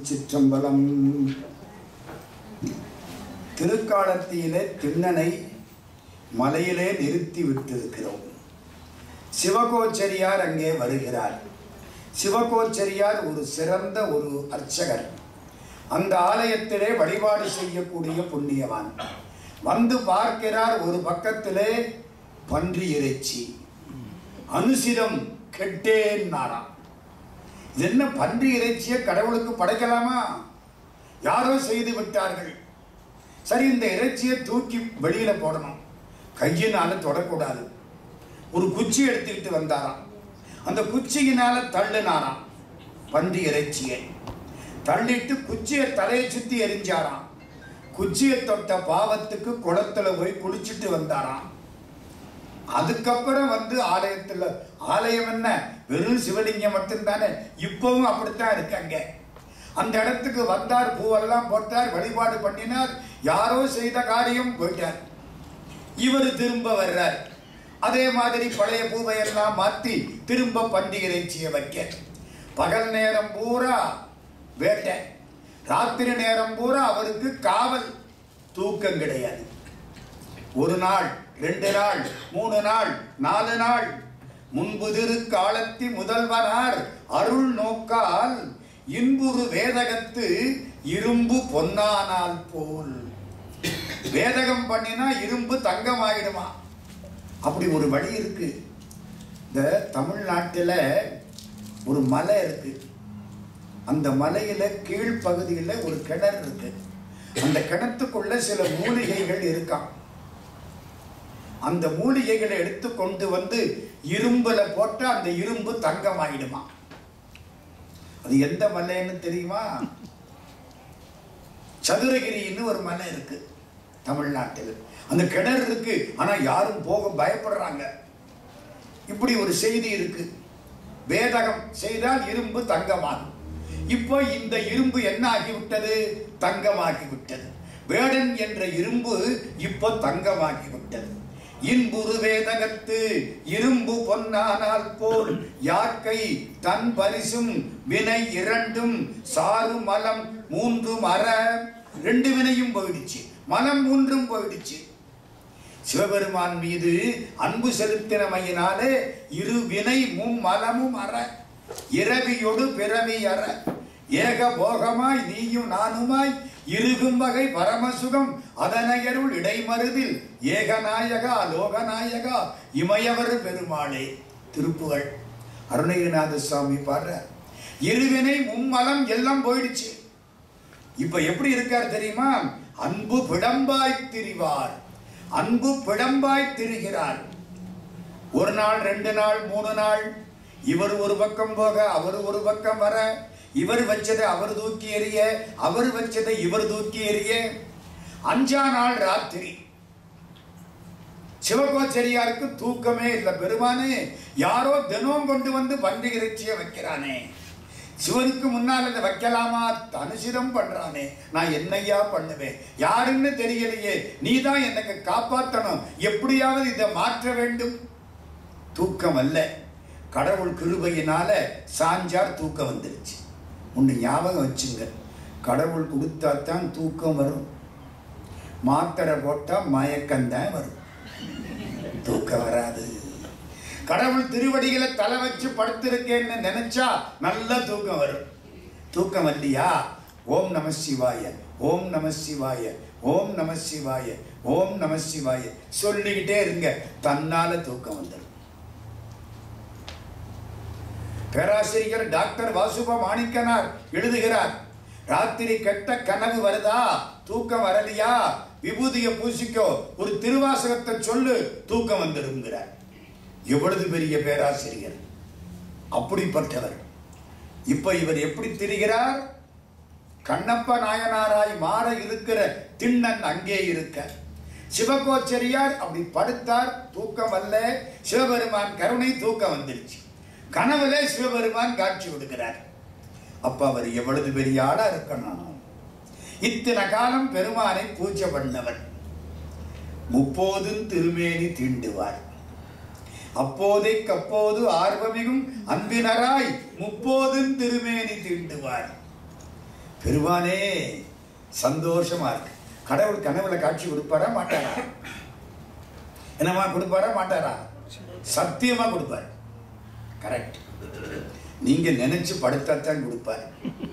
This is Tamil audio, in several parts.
திருச்சிற்றம்பலம் திருக்காலத்திலே திண்ணனை மலையிலே நிறுத்தி விட்டிருக்கிறோம் சிவகோச்சரியார் அங்கே வருகிறார் சிவகோச்சரியார் ஒரு சிறந்த ஒரு அர்ச்சகர் அந்த ஆலயத்திலே வழிபாடு செய்யக்கூடிய புண்ணியவான் வந்து பார்க்கிறார் ஒரு பக்கத்திலே பன்றி இறைச்சி அனுசிரம் கெட்டேன்னாராம் இது என்ன பன்றி இறைச்சியை கடவுளுக்கு படைக்கலாமா யாரோ செய்து விட்டார்கள் சரி இந்த இறைச்சியை தூக்கி வெளியில போடணும் கையினால தொடக்கூடாது ஒரு குச்சி எடுத்துக்கிட்டு வந்தாராம் அந்த குச்சியினால தள்ளுனாராம் பன்றி இறைச்சியை தள்ளிட்டு குச்சியை தலையை சுத்தி எரிஞ்சாராம் குச்சியை தொட்ட பாவத்துக்கு குளத்துல போய் குளிச்சுட்டு வந்தாராம் அதுக்கப்புறம் வந்து ஆலயத்துல ஆலயம் என்ன வெறும் சிவலிங்கம் மட்டும்தானே இப்பவும் அப்படித்தான் இருக்காங்க அந்த இடத்துக்கு வந்தார் பூவெல்லாம் போட்டார் வழிபாடு பண்ணினார் யாரோ செய்த காரியம் போயிட்டார் இவர் திரும்ப வர்றார் அதே மாதிரி பழைய பூவை எல்லாம் மாத்தி திரும்ப பண்டிகை இறைச்சியை வைக்க பகல் நேரம் பூரா வேட்டை ராத்திரி நேரம் பூரா அவருக்கு காவல் தூக்கம் கிடையாது ஒரு நாள் ரெண்டு நாள் மூணு நாள் நாலு நாள் முன்பு திரு காலத்தி முதல்வனார் அருள் நோக்கால் இன்புறு வேதகத்து இரும்பு பொன்னானால் போல் வேதகம் பண்ணினா இரும்பு தங்கமாயிடுமா அப்படி ஒரு வழி இருக்கு இந்த தமிழ்நாட்டில் ஒரு மலை இருக்கு அந்த மலையில கீழ்ப்பகுதியில் ஒரு கிணறு இருக்கு அந்த கிணத்துக்குள்ள சில மூலிகைகள் இருக்காம் அந்த மூலிகைகளை எடுத்து கொண்டு வந்து இரும்புல போட்டா அந்த இரும்பு தங்கமாயிடுமா அது எந்த மலைன்னு தெரியுமா சதுரகிரின்னு ஒரு மலை இருக்கு தமிழ்நாட்டில் அந்த கிணறு இருக்கு ஆனா யாரும் போக பயப்படுறாங்க இப்படி ஒரு செய்தி இருக்கு வேதகம் செய்தால் இரும்பு தங்கமாகும் இப்போ இந்த இரும்பு என்ன ஆகிவிட்டது தங்கமாகி விட்டது வேடன் என்ற இரும்பு இப்போ தங்கமாகி விட்டது இன்புரு வேதகத்து இரும்பு பொன்னானால் போல் யாக்கை தன் பரிசும் வினை இரண்டும் சாறு மலம் மூன்றும் அற ரெண்டு வினையும் போயிடுச்சு மனம் மூன்றும் போயிடுச்சு சிவபெருமான் மீது அன்பு செலுத்தினமையினாலே இரு வினை மும்மலமும் அற இரவியொடு பிறவி அற ஏக போகமாய் நீயும் நானுமாய் இருகும் வகை பரமசுகம் அதனையருள் இடைமருதில் ஏகநாயகா லோகநாயகா இமயவர் பெருமாளே திருப்புகள் அருணகிரிநாத சுவாமி பாடுற இருவினை மும்மலம் எல்லாம் போயிடுச்சு இப்ப எப்படி இருக்கார் தெரியுமா அன்பு பிடம்பாய் திரிவார் அன்பு பிடம்பாய் திரிகிறார் ஒரு நாள் ரெண்டு நாள் மூணு நாள் இவர் ஒரு பக்கம் போக அவர் ஒரு பக்கம் வர இவர் வச்சதை அவர் தூக்கி எறிய அவர் வச்சதை இவர் தூக்கி எறிய அஞ்சா நாள் ராத்திரி சிவகோச்சரியாருக்கு தூக்கமே இல்லை பெருமானே யாரோ தினம் கொண்டு வந்து பண்டிகை இறைச்சியை வைக்கிறானே சிவனுக்கு முன்னால் அதை வைக்கலாமா அனுசிதம் பண்றானே நான் என்னையா பண்ணுவேன் யாருன்னு தெரியலையே நீ தான் எனக்கு காப்பாற்றணும் எப்படியாவது இதை மாற்ற வேண்டும் தூக்கம் அல்ல கடவுள் கிருபையினால சாஞ்சார் தூக்கம் வந்துருச்சு ஒன்று ஞாபகம் வச்சுங்க கடவுள் கொடுத்தா தான் தூக்கம் வரும் மாத்திரை போட்டால் மயக்கம்தான் வரும் தூக்கம் வராது கடவுள் திருவடிகளை தலை வச்சு படுத்திருக்கேன்னு நினைச்சா நல்ல தூக்கம் வரும் தூக்கம் இல்லையா ஓம் நம சிவாய ஓம் நம சிவாய ஓம் நம சிவாய ஓம் நம சிவாய சொல்லிக்கிட்டே இருங்க தன்னால தூக்கம் வந்துடும் பேராசிரியர் டாக்டர் வாசுப மாணிக்கனார் எழுதுகிறார் ராத்திரி கெட்ட கனவு வருதா தூக்கம் வரலையா விபூதிய பூசிக்கோ ஒரு திருவாசகத்தை சொல்லு தூக்கம் வந்துடுங்கிறார் எவ்வளவு பெரிய பேராசிரியர் அப்படிப்பட்டவர் இப்ப இவர் எப்படி திரிகிறார் கண்ணப்ப நாயனாராய் மாற இருக்கிற திண்ணன் அங்கே இருக்க சிவகோச்சரியார் அப்படி படுத்தார் தூக்கம் அல்ல சிவபெருமான் கருணை தூக்கம் வந்துருச்சு கனவுல சிவபெருமான் காட்சி விடுகிறார் அப்ப அவர் எவ்வளவு பெரிய ஆளா இருக்கணும் இத்தனை காலம் பெருமானை பூஜை பண்ணவர் முப்போதும் திருமேனி தீண்டுவார் அப்போதை கப்போது ஆர்வமிகும் அன்பினராய் முப்போதும் திருமேனி தீண்டுவார் பெருமானே சந்தோஷமா இருக்கு கடவுள் கனவுல காட்சி கொடுப்பாரா மாட்டாரா என்னமா கொடுப்பாரா மாட்டாரா சத்தியமா கொடுப்பார் கரெக்ட் நீங்க நினைச்சு படுத்தாத்தான் கொடுப்பார்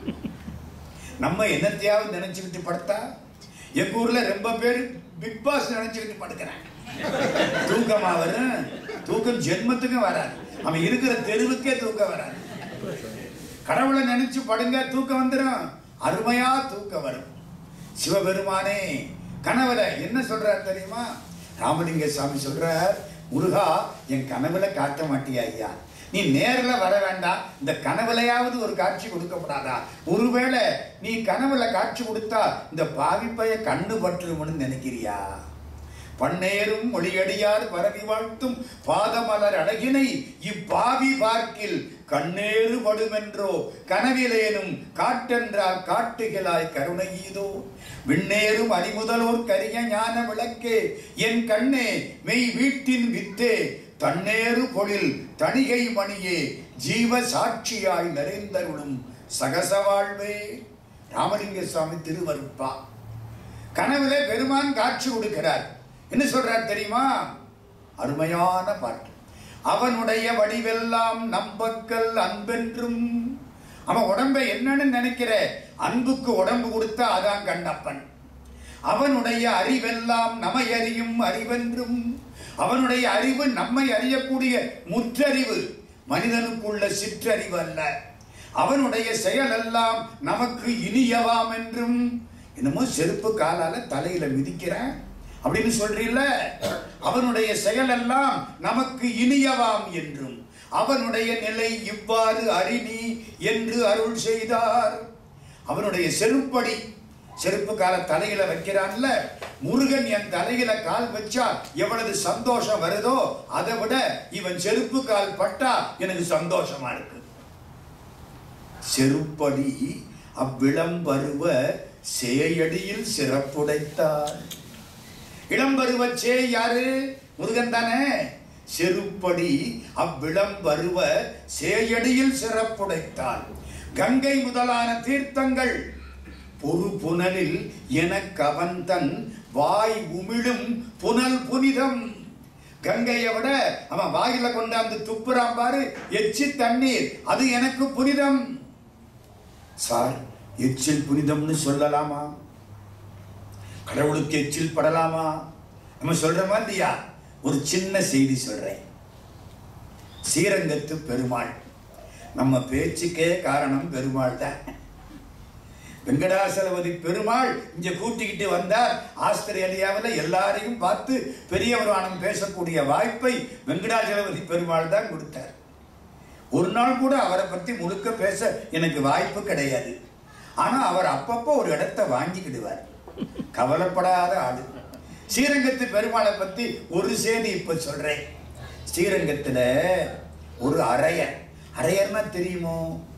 நம்ம என்னத்தையாவது நினைச்சுக்கிட்டு படுத்தா எங்க ஊர்ல ரொம்ப பேர் பிக் பாஸ் நினைச்சுக்கிட்டு படுக்கிறாங்க தூக்கமா வரும் தூக்கம் ஜென்மத்துக்கும் வராது அவன் இருக்கிற தெருவுக்கே தூக்கம் வராது கடவுளை நினைச்சு படுங்க தூக்கம் வந்துடும் அருமையா தூக்கம் வரும் சிவபெருமானே கனவுல என்ன சொல்றார் தெரியுமா ராமலிங்க சாமி சொல்றார் முருகா என் கனவுல காட்ட மாட்டியா ஐயா நீ நேர்ல வர வேண்டாம் இந்த கனவுலையாவது ஒரு காட்சி கொடுக்கப்படாதா ஒருவேளை நீ கனவுல காட்சி கொடுத்தா இந்த பாவிப்பைய கண்ணு பற்றும்னு நினைக்கிறியா பண்ணேரும் மொழியடியார் பரவி வாழ்த்தும் பாதமலர் அழகினை இப்பாவி பார்க்கில் கண்ணேறு படுமென்றோ கனவிலேனும் காட்டென்றால் காட்டுகிறாய் கருணையீதோ விண்ணேறும் அறிமுதலோர் கரிய ஞான விளக்கே என் கண்ணே மெய் வீட்டின் வித்தே தன்னேறு பொழில் தணிகை மணியே ஜீவ சாட்சியாய் நிறைந்தருளும் சகச வாழ்வே ராமலிங்க சுவாமி திருவருப்பா கனவுல பெருமான் காட்சி கொடுக்கிறார் என்ன சொல்றார் தெரியுமா அருமையான பாட்டு அவனுடைய வடிவெல்லாம் நம்பக்கல் அன்பென்றும் அவன் உடம்பை என்னன்னு நினைக்கிற அன்புக்கு உடம்பு கொடுத்தா அதான் கண்ணப்பன் அவனுடைய அறிவெல்லாம் நம்மை அறியும் அறிவென்றும் அவனுடைய அறிவு நம்மை அறியக்கூடிய முற்றறிவு மனிதனுக்குள்ள சிற்றறிவு அல்ல அவனுடைய செயல் எல்லாம் நமக்கு இனியவாம் என்றும் என்னமோ செருப்பு காலால தலையில மிதிக்கிறேன் அப்படின்னு சொல்றீல்ல அவனுடைய செயல் எல்லாம் நமக்கு இனியவாம் என்றும் அவனுடைய நிலை இவ்வாறு அறினி என்று அருள் செய்தார் அவனுடைய செருப்படி செருப்பு கால தலையில வைக்கிறான்ல முருகன் என் தலையில கால் வச்சா எவ்வளவு சந்தோஷம் வருதோ அதை விட இவன் செருப்பு கால் பட்டா எனக்கு சந்தோஷமா இருக்கு செருப்படி அவ்விளம்பருவ சேயடியில் சிறப்புடைத்தார் இளம்பருவ சே யாரு முருகன் தானே செருப்படி அவ்விளம்பருவ சேயடியில் சிறப்புடைத்தார் கங்கை முதலான தீர்த்தங்கள் பொறு புனலில் எனக்கு அவன் தன் வாய் உமிழும் புனல் புனிதம் கங்கையை விட அவன் வாயில கொண்டாந்து துப்புறான் பாரு எச்சி தண்ணீர் அது எனக்கு புனிதம் சார் எச்சில் புனிதம்னு சொல்லலாமா கடவுளுக்கு எச்சில் படலாமா நம்ம சொல்றோமா இல்லையா ஒரு சின்ன செய்தி சொல்றேன் ஸ்ரீரங்கத்து பெருமாள் நம்ம பேச்சுக்கே காரணம் பெருமாள் தான் வெங்கடாசலபதி பெருமாள் இங்க கூட்டிக்கிட்டு வந்தார் ஆஸ்திரேலியாவில் எல்லாரையும் பார்த்து பெரியவரானம் பேசக்கூடிய வாய்ப்பை வெங்கடாசலபதி பெருமாள் தான் கொடுத்தார் ஒரு நாள் கூட அவரை பத்தி முழுக்க பேச எனக்கு வாய்ப்பு கிடையாது ஆனா அவர் அப்பப்போ ஒரு இடத்த வாங்கிக்கிடுவார் கவலைப்படாத ஆளு ஸ்ரீரங்கத்து பெருமாளை பத்தி ஒரு செய்தி இப்ப சொல்றேன் ஸ்ரீரங்கத்துல ஒரு அரையர் அரையர்னா தெரியுமோ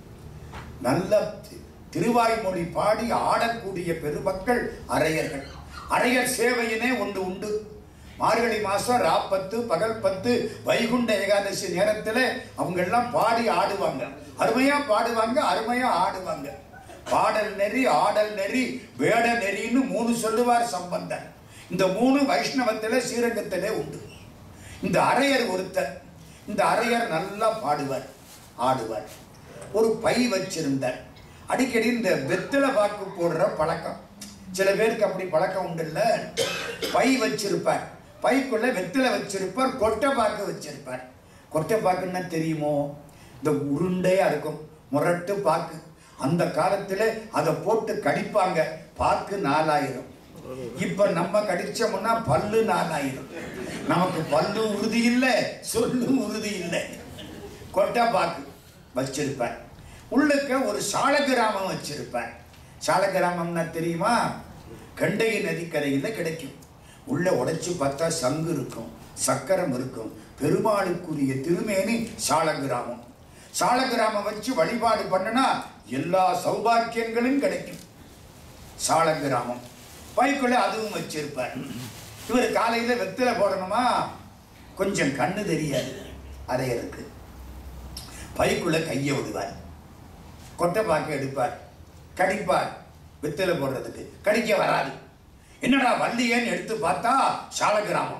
நல்ல தி- திருவாய்மொழி பாடி ஆடக்கூடிய பெருமக்கள் அரையர்கள் அரையர் சேவையினே ஒன்று உண்டு மார்கழி மாசம் ராப்பத்து பகல் பத்து வைகுண்ட ஏகாதசி நேரத்துல அவங்க எல்லாம் பாடி ஆடுவாங்க அருமையா பாடுவாங்க அருமையா ஆடுவாங்க பாடல் நெறி ஆடல் நெறி வேட நெறின்னு மூணு சொல்லுவார் சம்பந்தன் இந்த மூணு வைஷ்ணவத்துல ஸ்ரீரங்கத்திலே உண்டு இந்த அரையர் ஒருத்தர் இந்த அரையர் நல்லா பாடுவார் ஆடுவார் ஒரு பை வச்சிருந்தார் அடிக்கடி இந்த வெத்தலை பாக்கு போடுற பழக்கம் சில பேருக்கு அப்படி பழக்கம் உண்டுல்ல பை வச்சிருப்பார் பைக்குள்ள வெத்தலை வச்சிருப்பார் கொட்டை பாக்கு வச்சிருப்பார் கொட்டை பாக்குன்னா தெரியுமோ இந்த உருண்டையா இருக்கும் முரட்டு பாக்கு அந்த காலத்துல அதை போட்டு கடிப்பாங்க பாக்கு நாலாயிரம் இப்ப நம்ம கடிச்சோம்னா பல்லு நாலாயிரம் நமக்கு பல்லு உறுதி இல்லை சொல்லும் உறுதி இல்லை கொட்டை பாக்கு வச்சிருப்பேன் உள்ளுக்க ஒரு சால கிராமம் வச்சிருப்பேன் சால கிராமம்னா தெரியுமா கண்டகி நதிக்கரையில் கிடைக்கும் உள்ள உடைச்சு பார்த்தா சங்கு இருக்கும் சக்கரம் இருக்கும் பெருமாளுக்குரிய திருமேனி சால கிராமம் சால கிராமம் வச்சு வழிபாடு பண்ணுனா எல்லா சௌபாக்கியங்களும் கிடைக்கும் சால கிராமம் பைக்குள்ள அதுவும் வச்சிருப்பார் இவர் காலையில வெத்தில போடணுமா கொஞ்சம் கண்ணு தெரியாது அரையருக்கு பைக்குள்ள கையை விடுவார் கொட்டை பாக்கு எடுப்பார் கடிப்பார் வெத்தில போடுறதுக்கு கடிக்க வராது என்னடா வள்ளியேன்னு எடுத்து பார்த்தா சால கிராமம்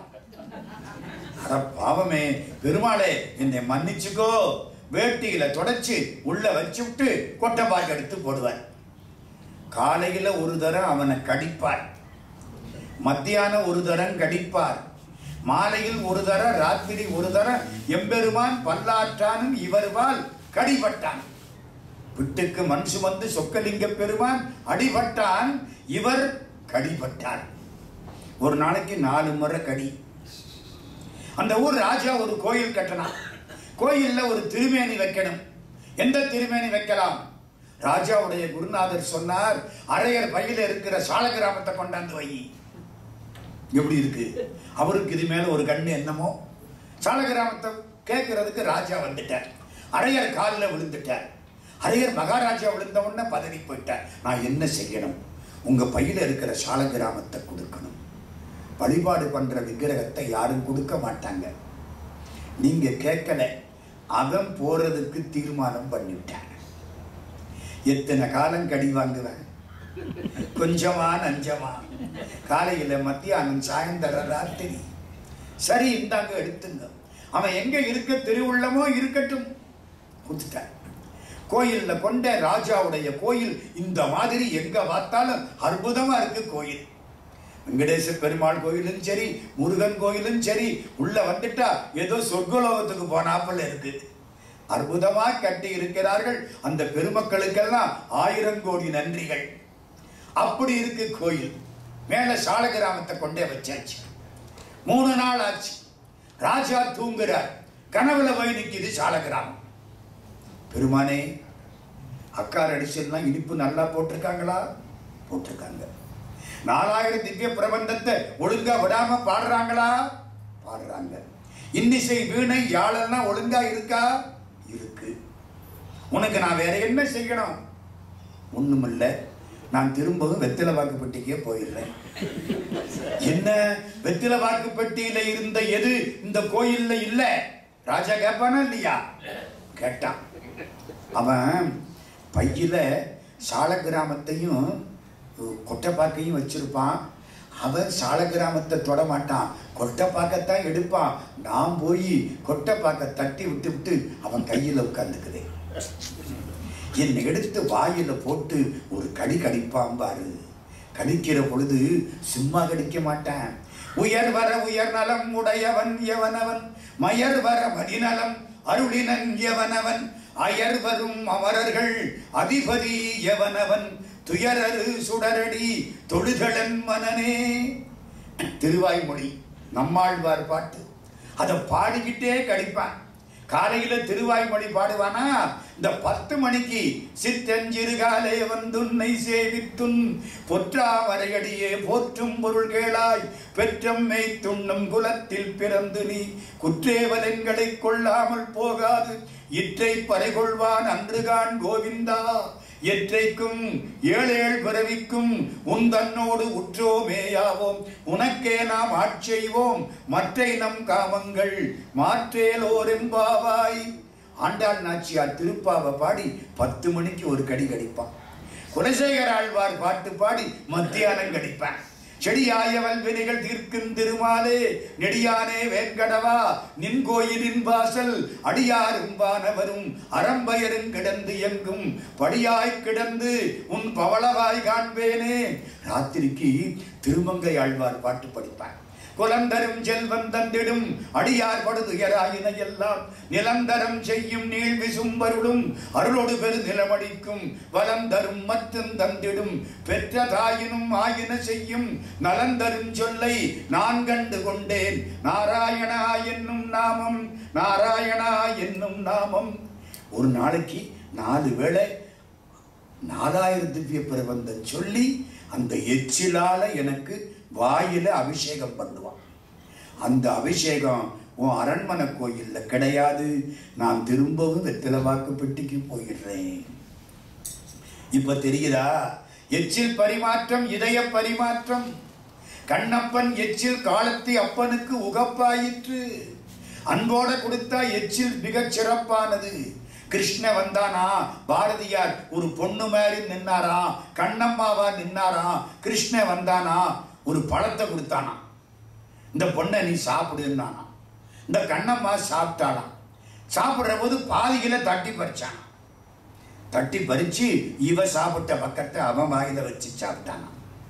அட பாவமே பெருமாளே என்னை மன்னிச்சுக்கோ வேட்டியில தொடச்சு உள்ள வச்சு விட்டு கொட்டைப்பாக்கு எடுத்து போடுவார் காலையில ஒரு தரம் அவனை கடிப்பார் மத்தியானம் ஒரு தரம் கடிப்பார் மாலையில் ஒரு தரம் ராத்திரி ஒரு தரம் எம்பெருமான் பல்லாற்றானும் இவர்வால் கடிபட்டான் விட்டுக்கு மண் சுமந்து சொக்கலிங்க பெருமான் அடிபட்டான் இவர் கடிபட்டார் ஒரு நாளைக்கு நாலு முறை கடி அந்த ஊர் ராஜா ஒரு கோயில் கட்டணும் கோயில்ல ஒரு திருமேனி வைக்கணும் எந்த திருமேனி வைக்கலாம் ராஜாவுடைய குருநாதர் சொன்னார் அரையர் பையில இருக்கிற சால கிராமத்தை கொண்டாந்து வை எப்படி இருக்கு அவருக்கு இது மேல ஒரு கண்ணு என்னமோ சால கிராமத்தை கேட்கறதுக்கு ராஜா வந்துட்டார் அரையர் காலில் விழுந்துட்டார் அரையர் மகாராஜா விழுந்த உடனே பதவி போயிட்டார் நான் என்ன செய்யணும் உங்க பையில இருக்கிற சால கிராமத்தை கொடுக்கணும் வழிபாடு பண்ற விக்கிரகத்தை யாரும் கொடுக்க மாட்டாங்க நீங்க கேட்கல அவன் போறதுக்கு தீர்மானம் பண்ணிவிட்டான் எத்தனை காலம் கடி வாங்குவேன் கொஞ்சமா நஞ்சமா காலையில மத்தியானம் சாயந்தரம் ராத்திரி சரி இந்தாங்க எடுத்துங்க அவன் எங்க இருக்க திருவுள்ளமோ இருக்கட்டும் கொடுத்துட்டான் கோயில்ல கொண்ட ராஜாவுடைய கோயில் இந்த மாதிரி எங்க பார்த்தாலும் அற்புதமா இருக்கு கோயில் வெங்கடேச பெருமாள் கோயிலும் சரி முருகன் கோயிலும் சரி உள்ள வந்துட்டா ஏதோ சொர்க்கலோகத்துக்கு போனாப்புல இருக்கு அற்புதமா கட்டி இருக்கிறார்கள் அந்த பெருமக்களுக்கெல்லாம் ஆயிரம் கோடி நன்றிகள் அப்படி இருக்கு கோயில் மேல சால கிராமத்தை கொண்டே வச்சாச்சு மூணு நாள் ஆச்சு ராஜா தூங்குறார் கனவுல போய் நிக்குது சால கிராமம் பெருமானே அக்கார் அடிச்சல்லாம் இனிப்பு நல்லா போட்டிருக்காங்களா போட்டிருக்காங்க நாலாயிரம் திவ்ய பிரபந்தத்தை ஒழுங்கா விடாம பாடுறாங்களா பாடுறாங்க இன்னிசை வீணை யாழெல்லாம் ஒழுங்கா இருக்கா இருக்கு உனக்கு நான் வேற என்ன செய்யணும் ஒண்ணுமில்ல நான் திரும்பவும் வெத்தில வாக்குப்பட்டிக்கே போயிடுறேன் என்ன வெத்தில வாக்குப்பட்டியில இருந்த எது இந்த கோயில்ல இல்ல ராஜா கேட்பானா இல்லையா கேட்டான் அவன் பையில சால கிராமத்தையும் கொட்டைப்பாக்கையும் வச்சிருப்பான் அவன் சால கிராமத்தை தொட மாட்டான் கொட்டைப்பாக்கத்தான் எடுப்பான் நான் போய் கொட்டைப்பாக்க தட்டி விட்டு விட்டு அவன் கையில உட்கார்ந்துக்குதேன் என்னை எடுத்து வாயில போட்டு ஒரு கடி கடிப்பான் பாரு கடிக்கிற பொழுது சும்மா கடிக்க மாட்டேன் உயர் வர உயர் நலம் உடையவன் எவனவன் மயர் வர மதிநலம் அருளினன் எவனவன் அயர் வரும் அமரர்கள் அதிபதி எவனவன் துயரரு சுடரடி தொழுதளன் மனனே திருவாய்மொழி நம்மாழ்வார் பாட்டு அதை பாடிக்கிட்டே கடிப்பான் காலையில திருவாய்மொழி பாடுவானா இந்த பத்து மணிக்கு சித்தஞ்சிறுகாலே வந்துன்னை சேவித்துன் பொற்றா வரையடியே போற்றும் பொருள் கேளாய் பெற்றம்மை துண்ணும் குலத்தில் பிறந்து நீ குற்றேவலன்களை கொள்ளாமல் போகாது இற்றை பறைகொள்வான் அன்றுகான் கோவிந்தா எற்றைக்கும் ஏழேழ் பிறவிக்கும் உன் தன்னோடு உற்றோமேயாவோம் உனக்கே நாம் ஆட்செய்வோம் மற்றை நம் காமங்கள் மாற்றேலோரெம்பாவாய் ஆண்டாள் நாச்சியார் திருப்பாவை பாடி பத்து மணிக்கு ஒரு கடி கடிப்பான் குலசேகர ஆழ்வார் பாட்டு பாடி மத்தியானம் கடிப்பான் செடியாயவல் வினைகள் தீர்க்கும் திருமாலே நெடியானே வேங்கடவா நின் கோயிலின் வாசல் அடியாரும் வானவரும் அறம்பயரும் கிடந்து எங்கும் படியாய் கிடந்து உன் பவளவாய் காண்பேனே ராத்திரிக்கு திருமங்கை ஆழ்வார் பாட்டு படிப்பான் குலந்தரும் செல்வம் தந்திடும் அடியார் படுதுயராயின எல்லாம் நிலந்தரம் செய்யும் நீள் விசும்பருளும் அருளோடு பெரு நிலமடிக்கும் வலம் தரும் மற்றும் தந்திடும் பெற்ற தாயினும் ஆயின செய்யும் நலந்தரும் சொல்லை நான் கண்டு கொண்டேன் நாராயணா என்னும் நாமம் நாராயணா என்னும் நாமம் ஒரு நாளைக்கு நாலு வேளை நாலாயிரம் திவ்ய பிரபந்தம் சொல்லி அந்த எச்சிலால எனக்கு வாயில அபிஷேகம் பண்ணுவான் அந்த அபிஷேகம் உன் அரண்மனை கோயில்ல கிடையாது நான் திரும்பவும் வெத்தில வாக்கு பெட்டிக்கு போயிடுறேன் இப்ப தெரியுதா எச்சில் பரிமாற்றம் இதய பரிமாற்றம் கண்ணப்பன் எச்சில் காலத்தி அப்பனுக்கு உகப்பாயிற்று அன்போட கொடுத்தா எச்சில் மிகச் சிறப்பானது கிருஷ்ண வந்தானா பாரதியார் ஒரு பொண்ணு மாதிரி நின்னாரா கண்ணம்மாவா நின்னாரா கிருஷ்ண வந்தானா ஒரு பழத்தை கொடுத்தானா இந்த பொண்ணை நீ சாப்பிடுன்னானா இந்த கண்ணம்மா சாப்பிட்டாளாம் சாப்பிடுற போது பாதியில தட்டி பறிச்சான் தட்டி பறிச்சு இவ சாப்பிட்ட பக்கத்தை அவன் வாயில வச்சு சாப்பிட்டானா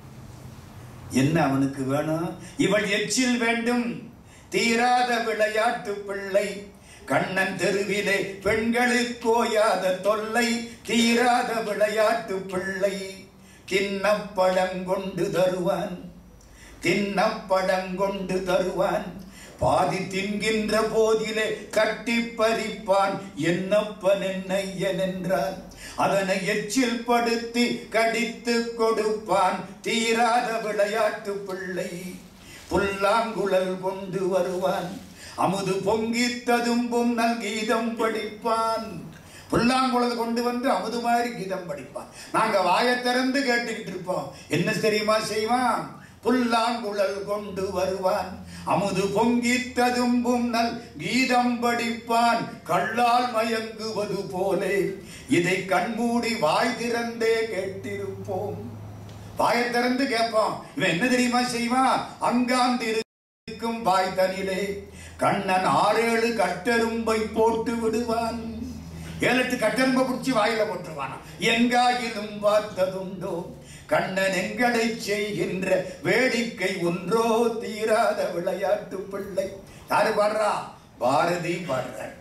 என்ன அவனுக்கு வேணும் இவள் எச்சில் வேண்டும் தீராத விளையாட்டு பிள்ளை கண்ணன் தெருவிலே பெண்களுக்கு ஓயாத தொல்லை தீராத விளையாட்டு பிள்ளை கிண்ணப்பழங்கொண்டு தருவான் தின்னப்பழங்கொண்டு தருவான் பாதி தின்கின்ற போதிலே கட்டி பறிப்பான் என்னப்பன் என்னையன் என்றான் அதனை எச்சில் படுத்தி கடித்து கொடுப்பான் தீராத விளையாட்டு பிள்ளை புல்லாங்குழல் கொண்டு வருவான் அமுது பொங்கி ததும்பும் நல் கீதம் படிப்பான் புல்லாங்குழல் கொண்டு வந்து அமுது மாதிரி கீதம் படிப்பான் நாங்க வாயை திறந்து கேட்டுக்கிட்டு இருப்போம் என்ன தெரியுமா செய்வான் புல்லாங்குழல் கொண்டு வருவான் அமுது பொங்கி ததும்பும் நல் கீதம் படிப்பான் கள்ளால் மயங்குவது போலே இதை கண்மூடி வாய் திறந்தே கேட்டிருப்போம் வாயை திறந்து கேட்போம் இவன் என்ன தெரியுமா செய்வான் அங்காந்து இருக்கும் வாய் தனிலே கண்ணன் ஆறேழு கட்டெரும்பை போட்டு விடுவான் ஏழு எட்டு கட்டெரும்பை பிடிச்சி வாயில போட்டுருவான் எங்காயிலும் பார்த்ததுண்டோ கண்ணன் எங்களை செய்கின்ற வேடிக்கை ஒன்றோ தீராத விளையாட்டு பிள்ளை யாரு பாடுறா பாரதி பாடுறார்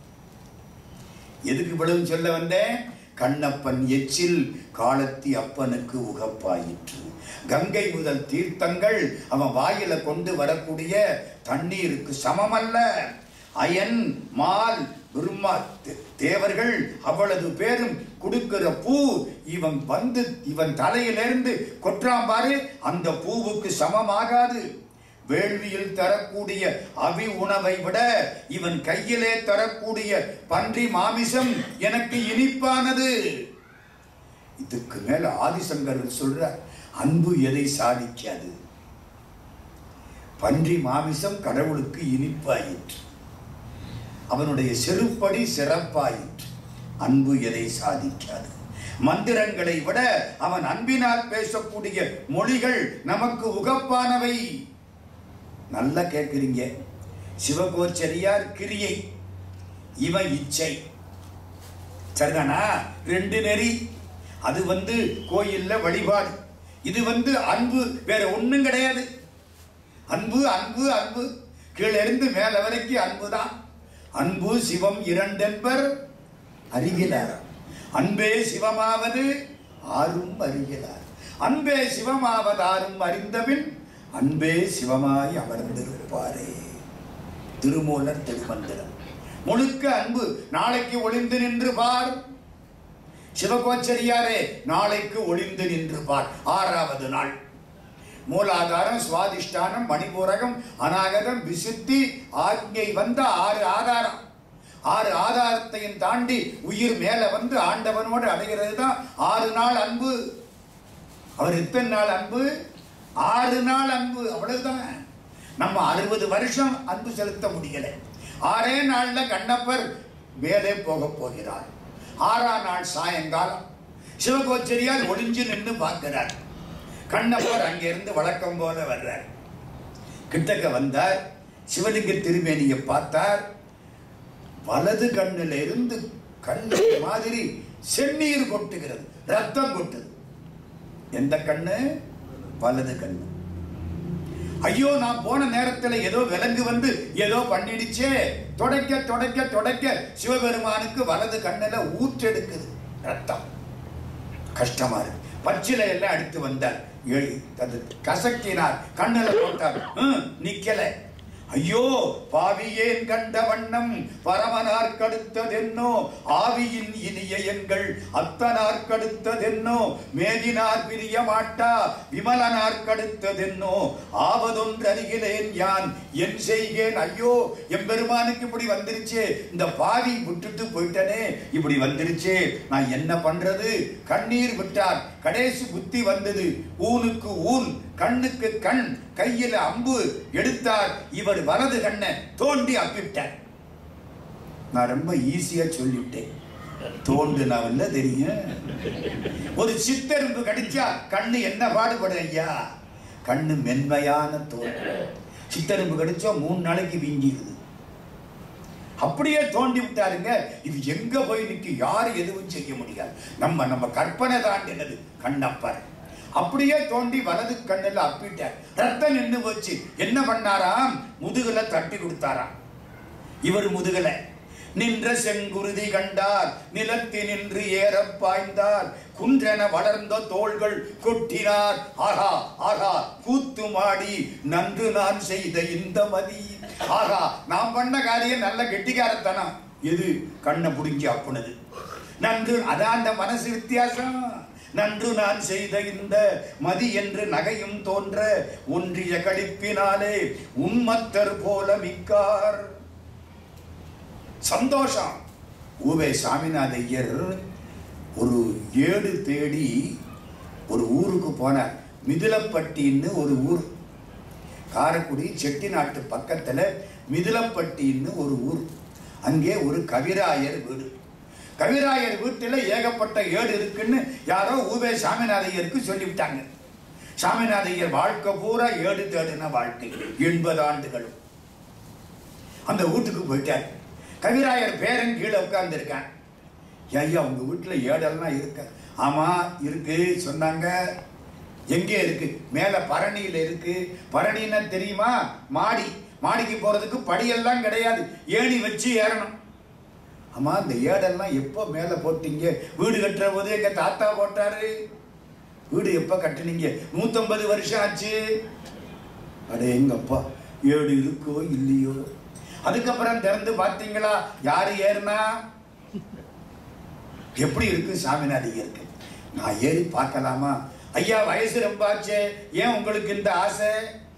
எதுக்கு இவ்வளவு சொல்ல வந்தேன் கண்ணப்பன் எச்சில் காலத்தி அப்பனுக்கு உகப்பாயிற்று கங்கை முதல் தீர்த்தங்கள் அவன் வாயில கொண்டு வரக்கூடிய தண்ணீருக்கு சமமல்ல அயன் மால் பிரம்மா தே- தேவர்கள் அவ்வளவு பேரும் கொடுக்கிற பூ இவன் வந்து இவன் தலையிலிருந்து கொற்றான் பாரு அந்த பூவுக்கு சமமாகாது வேள்வியில் தரக்கூடிய அவி உணவை விட இவன் கையிலே தரக்கூடிய பன்றி மாமிசம் எனக்கு இனிப்பானது இதுக்கு மேல ஆதிசங்கர் சொல்ற அன்பு எதை சாதிக்காது பன்றி மாமிசம் கடவுளுக்கு இனிப்பாயிற்று அவனுடைய செருப்படி சிறப்பாயிற்று அன்பு எதை சாதிக்காது மந்திரங்களை விட அவன் அன்பினால் பேசக்கூடிய மொழிகள் நமக்கு உகப்பானவை நல்லா கேட்குறீங்க சிவகோச்சரியார் கிரியை இவன் இச்சை சரிதானா ரெண்டு நெறி அது வந்து கோயில்ல வழிபாடு இது வந்து அன்பு வேற ஒண்ணும் கிடையாது அன்பு அன்பு அன்பு கீழே இருந்து மேல வரைக்கும் அன்பு தான் அன்பு சிவம் இரண்டென்பர் அறிகிறார் அன்பே சிவமாவது ஆரும் அறிகிறார் அன்பே சிவமாவதாரும் அறிந்தபின் அன்பே சிவமாய் அமர்ந்திருப்பாரே திருமூலர் திருமந்திரம் முழுக்க அன்பு நாளைக்கு ஒளிந்து நின்று பார் சிவகோச்சரியாரே நாளைக்கு ஒளிந்து நின்று பார் ஆறாவது நாள் மூலாதாரம் சுவாதிஷ்டானம் மணிபூரகம் அநாகதம் விசுத்தி ஆக்ஞை வந்த ஆறு ஆதாரம் ஆறு ஆதாரத்தையும் தாண்டி உயிர் மேல வந்து ஆண்டவனோடு அடைகிறது தான் ஆறு நாள் அன்பு அவர் எத்தனை நாள் அன்பு ஆறு நாள் அன்பு அவ்வளவுதான் நம்ம அறுபது வருஷம் அன்பு செலுத்த முடியல ஆறே நாள்ல கண்ணப்பர் மேலே போக போகிறார் ஆறாம் நாள் சாயங்காலம் சிவகோச்சரியார் ஒளிஞ்சு நின்று பார்க்கிறார் கண்ணப்பர் அங்கிருந்து வழக்கம் போல வர்றார் கிட்டக்க வந்தார் சிவலிங்க திருமேனியை பார்த்தார் வலது கண்ணுல இருந்து கண்ணு மாதிரி செந்நீர் கொட்டுகிறது ரத்தம் கொட்டுது எந்த கண்ணு வலது கண்ணு ஐயோ நான் போன நேரத்துல ஏதோ விலங்கு வந்து ஏதோ பண்ணிடுச்சே தொடக்க தொடக்க தொடக்க சிவபெருமானுக்கு வலது கண்ணுல ஊற்றெடுக்குது ரத்தம் கஷ்டமா இருக்கு பச்சிலை எல்லாம் எடுத்து வந்தார் ஏ- அது கசக்கினார் கண்ணுல போட்டார் ஹம், நிக்கல ஐயோ பாவியேன் கண்ட வண்ணம் பரமனார் கடுத்ததென்னோ ஆவியின் இனிய எங்கள் அத்தனார் கடுத்ததென்னோ மேதினார் பிரிய மாட்டா விமலனார் கடுத்ததென்னோ ஆவதொன்றருகிலேன் யான் என் செய்கேன் ஐயோ எம்பெருமானுக்கு இப்படி வந்துருச்சே இந்த பாவி விட்டுட்டு போயிட்டனே இப்படி வந்துருச்சே நான் என்ன பண்றது கண்ணீர் விட்டார் கடைசி புத்தி வந்தது ஊனுக்கு ஊன் கண்ணுக்கு கண் கையில அம்பு எடுத்தார் இவர் வலது கண்ணை தோண்டி அப்பிட்டார் நான் ரொம்ப ஈஸியா சொல்லிட்டேன் தோண்டுனவல்ல தெரியும் ஒரு சித்தெரும்பு கடிச்சா கண்ணு என்ன பாடுபடும் ஐயா கண்ணு மென்மையான தோல் சித்தெரும்பு கடிச்சா மூணு நாளைக்கு வீங்கிடுது அப்படியே தோண்டி விட்டாருங்க இது எங்க போய் நிற்க யாரும் எதுவும் செய்ய முடியாது நம்ம நம்ம கற்பனை தாண்டினது கண்ணப்பர் அப்படியே தோண்டி வலது கண்ணில் அப்பிட்டார் ரத்தம் நின்று போச்சு என்ன பண்ணாராம் முதுகுல தட்டி கொடுத்தாராம் இவர் முதுகல நின்ற செங்குருதி கண்டார் நிலத்தினின்று ஏறப் பாய்ந்தார் குன்றென வளர்ந்த தோள்கள் கொட்டினார் ஆகா ஆகா கூத்துமாடி நன்று நான் செய்த இந்த மதி ஆகா நான் பண்ண காரியம் நல்ல கெட்டிக்காரத்தனம் எது கண்ணை புடுங்கி அப்புனது நன்று அதான் அந்த மனசு வித்தியாசம் நன்று நான் செய்த இந்த மதி என்று நகையும் தோன்ற ஒன்றிய கழிப்பினாலே உண்மத்தர் போல மிக்கார் சந்தோஷம் ஊவே சாமிநாத ஐயர் ஒரு ஏடு தேடி ஒரு ஊருக்கு போனார் மிதிலப்பட்டின்னு ஒரு ஊர் காரைக்குடி செட்டிநாட்டு பக்கத்துல மிதிலப்பட்டின்னு ஒரு ஊர் அங்கே ஒரு கவிராயர் வீடு கவிராயர் வீட்டில் ஏகப்பட்ட ஏடு இருக்குன்னு யாரோ ஊவே சாமிநாதையருக்கு சொல்லிவிட்டாங்க சாமிநாதையர் வாழ்க்கை பூரா ஏடு தேடின வாழ்க்கை எண்பது ஆண்டுகளும் அந்த வீட்டுக்கு போயிட்டார் கவிராயர் பேரன் கீழே உட்கார்ந்துருக்கான் ஐயா உங்க வீட்டில் ஏடெல்லாம் இருக்க ஆமா இருக்கு சொன்னாங்க எங்கே இருக்கு மேல பரணியில இருக்கு பரணின்னா தெரியுமா மாடி மாடிக்கு போறதுக்கு படியெல்லாம் கிடையாது ஏணி வச்சு ஏறணும் ஆமா இந்த ஏடெல்லாம் எப்போ மேல போட்டீங்க வீடு கட்டுற போது எங்க தாத்தா போட்டாரு வீடு எப்ப கட்டுனீங்க நூத்தம்பது வருஷம் ஆச்சு அடே எங்கப்பா ஏடு இருக்கோ இல்லையோ அதுக்கப்புறம் திறந்து பார்த்தீங்களா யாரு ஏறுனா எப்படி இருக்கு சாமிநாதிகருக்கு நான் ஏறி பார்க்கலாமா ஐயா வயசு ரொம்ப ஆச்சே ஏன் உங்களுக்கு இந்த ஆசை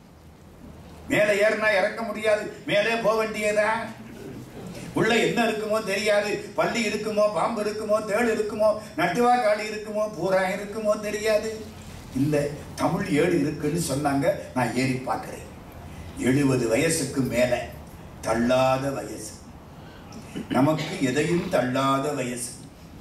மேலே ஏறினா இறக்க முடியாது மேலே போக வேண்டியதான் உள்ள என்ன இருக்குமோ தெரியாது பள்ளி இருக்குமோ பாம்பு இருக்குமோ தேள் இருக்குமோ நட்டுவா காளி இருக்குமோ பூரா இருக்குமோ தெரியாது இல்லை தமிழ் ஏடு இருக்குன்னு சொன்னாங்க நான் ஏறி பார்க்கிறேன் எழுபது வயசுக்கு மேலே தள்ளாத வயசு நமக்கு எதையும் தள்ளாத வயசு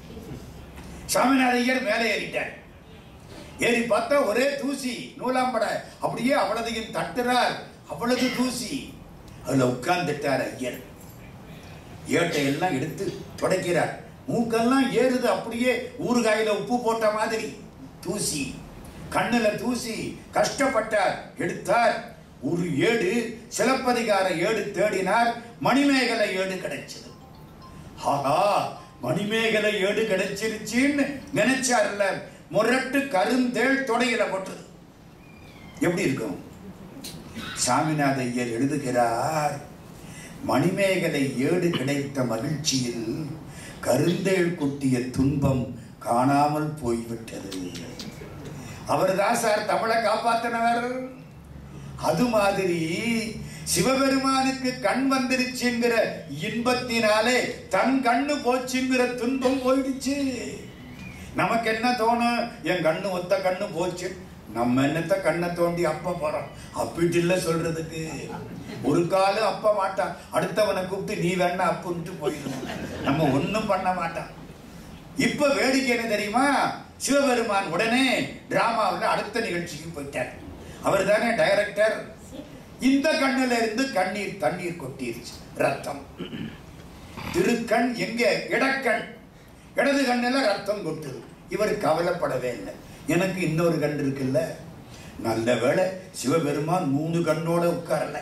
சாமிநாதையர் மேலே ஏறிட்டார் ஏறி பார்த்தா ஒரே தூசி நூலாம்பட அப்படியே அவ்வளதையும் தட்டுறார் அவ்வளவு தூசி அதுல உட்கார்ந்துட்டார் ஐயர் ஏட்டை எல்லாம் எடுத்து துடைக்கிறார் மூக்கெல்லாம் ஏறுது அப்படியே ஊறுகாயில உப்பு போட்ட மாதிரி தூசி கண்ணுல தூசி கஷ்டப்பட்டார் எடுத்தார் ஒரு ஏடு சிலப்பதிகார ஏடு தேடினார் மணிமேகலை ஏடு கிடைச்சது ஆஹா மணிமேகலை ஏடு கிடைச்சிருச்சுன்னு நினைச்சார்ல முரட்டு கருந்தேள் தொடையில போட்டது எப்படி இருக்கும் சாமிநாத ஐயர் எழுதுகிறார் மணிமேகலை ஏடு கிடைத்த மகிழ்ச்சியில் கருந்தேள் கொட்டிய துன்பம் காணாமல் போய்விட்டது அவர்தான் சார் தமிழை காப்பாத்தினவர் அது மாதிரி சிவபெருமானுக்கு கண் வந்துருச்சுங்கிற இன்பத்தினாலே தன் கண்ணு போச்சுங்கிற துன்பம் போயிடுச்சு நமக்கு என்ன தோணும் என் கண்ணு ஒத்த கண்ணு போச்சு நம்ம என்னத்த கண்ணை தோண்டி அப்ப போறோம் அப்பிட்டு இல்ல சொல்றதுக்கு ஒரு காலம் அப்ப மாட்டான் அடுத்தவனை கூப்பிட்டு நீ வேணா அப்புன்ட்டு போயிடும் நம்ம ஒண்ணும் பண்ண மாட்டான் இப்ப வேடிக்கை என்ன தெரியுமா சிவபெருமான் உடனே டிராமாவில் அடுத்த நிகழ்ச்சிக்கு போயிட்டார் அவர் தானே டைரக்டர் இந்த கண்ணுல இருந்து கண்ணீர் தண்ணீர் கொட்டிருச்சு ரத்தம் திருக்கண் எங்க இடக்கண் இடது கண்ணுல ரத்தம் கொட்டுது இவர் கவலைப்படவே இல்லை எனக்கு இன்னொரு கண் இருக்குல்ல நல்ல வேளை சிவபெருமான் மூணு கண்ணோட உட்காரல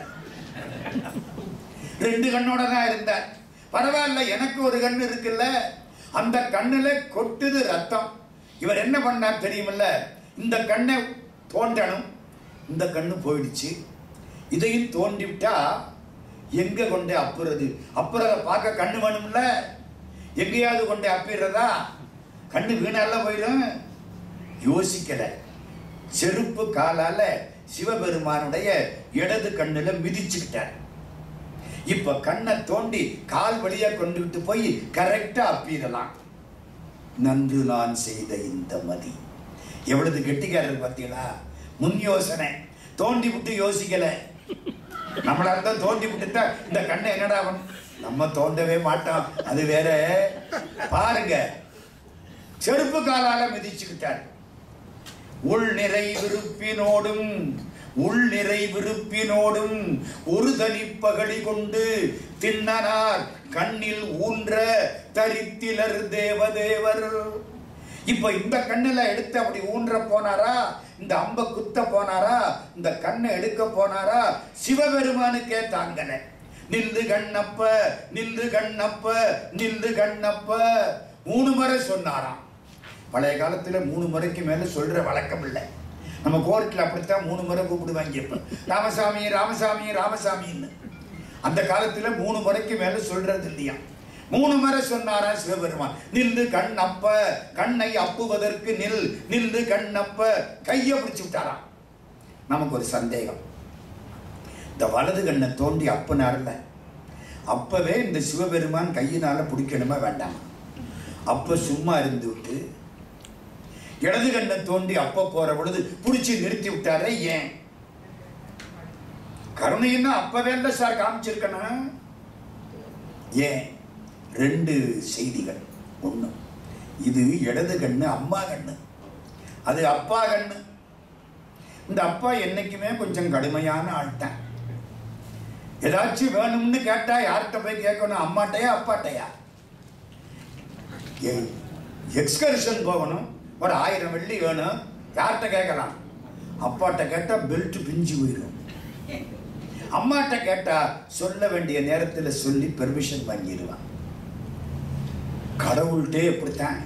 ரெண்டு கண்ணோட தான் இருந்தார் பரவாயில்ல எனக்கு ஒரு கண் இருக்குல்ல அந்த கண்ணுல கொட்டுது ரத்தம் இவர் என்ன பண்ணார் தெரியுமில்ல இந்த கண்ணை தோண்டணும் இந்த கண்ணு போயிடுச்சு இதையும் தோண்டி விட்டா எங்க கொண்டு அப்புறது அப்புறத பார்க்க கண்ணு வேணும்ல எங்கேயாவது கொண்டு அப்பிடுறதா கண்ணு வீணால போயிடும் யோசிக்கல செருப்பு காலால சிவபெருமானுடைய இடது கண்ணுல மிதிச்சுக்கிட்டார் இப்ப கண்ணை தோண்டி கால் வழியா கொண்டு விட்டு போய் கரெக்டா அப்பிடலாம் நன்று நான் செய்த இந்த மதி எவ்வளவு கெட்டிக்காரர் பார்த்தீங்களா முன் யோசனை தோண்டி விட்டு யோசிக்கல நம்மளா இருந்தா தோண்டி விட்டுட்டா இந்த கண்ணை என்னடா பண்ண நம்ம தோண்டவே மாட்டோம் அது வேற பாருங்க செருப்பு காலால மிதிச்சுக்கிட்டார் உள் நிறை விருப்பினோடும் உள் நிறை விருப்பினோடும் ஒரு தனிப்பகடி கொண்டு திண்ணனார் கண்ணில் ஊன்ற தரித்திலர் தேவதேவர் இப்ப இந்த கண்ணுல எடுத்து அப்படி ஊன்ற போனாரா இந்த அம்ப குத்த போனாரா இந்த கண்ணை எடுக்க போனாரா சிவபெருமானுக்கே தாங்கல நில்லு கண்ணப்ப நில்லு கண்ணப்ப நில்லு கண்ணப்ப மூணு முறை சொன்னாராம் பழைய காலத்துல மூணு முறைக்கு மேல சொல்ற வழக்கம் இல்லை நம்ம கோர்ட்டில் அப்படித்தான் மூணு முறை கூப்பிடுவாங்க இப்ப ராமசாமி ராமசாமி ராமசாமின்னு அந்த காலத்துல மூணு முறைக்கு மேல சொல்றது இல்லையா மூணு முறை சொன்னாரா சிவபெருமான் நில்லு கண்ணப்ப கண்ணை அப்புவதற்கு நில் நில்லு கண்ணப்ப கையை பிடிச்சு விட்டாராம் நமக்கு ஒரு சந்தேகம் இந்த வலது கண்ணை தோண்டி அப்புனார்ல அப்பவே இந்த சிவபெருமான் கையினால பிடிக்கணுமா வேண்டாமா அப்ப சும்மா இருந்து விட்டு இடது கண்ணை தோண்டி அப்ப போற பொழுது பிடிச்சி நிறுத்தி விட்டாரே ஏன் கருணைன்னா அப்பவே இல்ல சார் காமிச்சிருக்கணும் ஏன் ரெண்டு செய்திகள் ஒண்ணு இது இடது கண்ணு அம்மா கண்ணு அது அப்பா கண்ணு இந்த அப்பா என்னைக்குமே கொஞ்சம் கடுமையான ஆள்தான் ஏதாச்சும் வேணும்னு கேட்டா யார்கிட்ட போய் கேட்கணும் அம்மாட்டையா அப்பாட்டையா எக்ஸ்கர்ஷன் போகணும் ஒரு ஆயிரம் வெள்ளி வேணும் யார்கிட்ட கேட்கலாம் அப்பாட்ட கேட்டா பெல்ட் பிஞ்சு போயிடும் அம்மாட்ட கேட்டா சொல்ல வேண்டிய நேரத்துல சொல்லி பெர்மிஷன் வாங்கிடுவான் கடவுள்கிட்டே எப்படித்தான்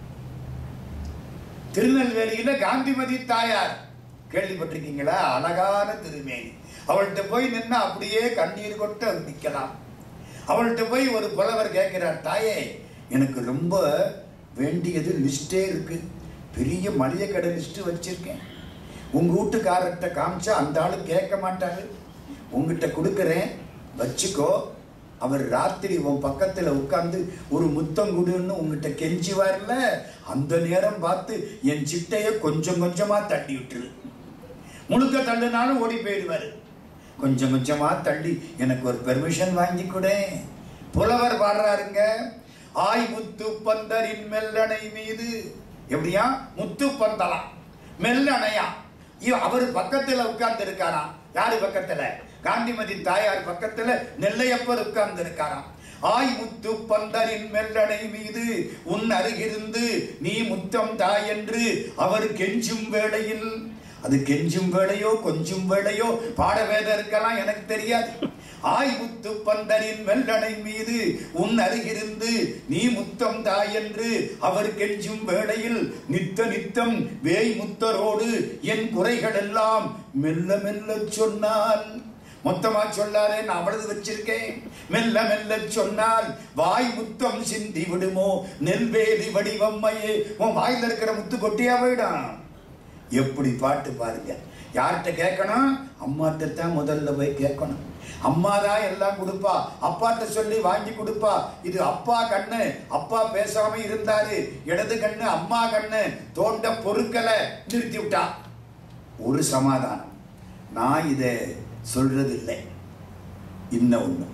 திருநெல்வேலியில காந்திமதி தாயார் கேள்விப்பட்டிருக்கீங்களா அழகான திருமேனி அவள்கிட்ட போய் நின்னா அப்படியே கண்ணீர் கொட்டு அது நிக்கலாம் அவள்கிட்ட போய் ஒரு புலவர் கேட்கிறார் தாயே எனக்கு ரொம்ப வேண்டியது லிஸ்டே இருக்கு பெரிய மளிகை கடை லிஸ்ட் வச்சிருக்கேன் உங்க வீட்டுக்காரர்கிட்ட காமிச்சா அந்த ஆளு கேட்க மாட்டாரு உங்ககிட்ட கொடுக்குறேன் வச்சுக்கோ அவர் ராத்திரி உன் பக்கத்துல உட்கார்ந்து ஒரு முத்தம் கொடுன்னு உங்ககிட்ட கெஞ்சுவார்ல அந்த நேரம் பார்த்து என் சிட்டைய கொஞ்சம் கொஞ்சமா தட்டி விட்டுரு முழுக்க தள்ளுனாலும் ஓடி போயிடுவாரு கொஞ்சம் கொஞ்சமா தள்ளி எனக்கு ஒரு பெர்மிஷன் வாங்கி கொடு புலவர் பாடுறாருங்க ஆய் முத்து பந்தரின் மெல்லணை மீது எப்படியா முத்து பந்தலாம் மெல்லணையா இவ அவர் பக்கத்துல உட்கார்ந்து இருக்காராம் யாரு பக்கத்துல காந்திமதி தாயார் பக்கத்துல நெல்லையப்பர் உட்கார்ந்து இருக்காராம் ஆய் முத்து பந்தரின் மெல்லடை மீது உன் அருகிருந்து நீ முத்தம் தாய் என்று அவர் கெஞ்சும் வேளையில் அது கெஞ்சும் வேளையோ கொஞ்சும் வேளையோ பாட வேதம் இருக்கலாம் எனக்கு தெரியாது ஆய் முத்து பந்தரின் வெள்ளடை மீது உன் அருகிருந்து நீ முத்தம் தாய் என்று அவர் கெஞ்சும் வேளையில் நித்த நித்தம் வேய் முத்தரோடு என் குறைகள் எல்லாம் மெல்ல மெல்ல சொன்னால் மொத்தமா சொல்லாரே நான் அவ்வளவு வச்சிருக்கேன் மெல்ல மெல்ல சொன்னால் வாய் முத்தம் சிந்தி விடுமோ நெல்வேலி வடிவம்மையே உன் வாயில இருக்கிற முத்து கொட்டியா போயிடும் எப்படி பாட்டு பாருங்க யார்கிட்ட கேட்கணும் அம்மாட்ட தான் முதல்ல போய் கேட்கணும் அம்மா தான் எல்லாம் கொடுப்பா அப்பாட்ட சொல்லி வாங்கி கொடுப்பா இது அப்பா கண்ணு அப்பா பேசாம இருந்தாரு இடது கண்ணு அம்மா கண்ணு தோண்ட பொருட்களை நிறுத்தி விட்டா ஒரு சமாதானம் நான் இதை சொல்றது இல்லை இன்னும் ஒண்ணு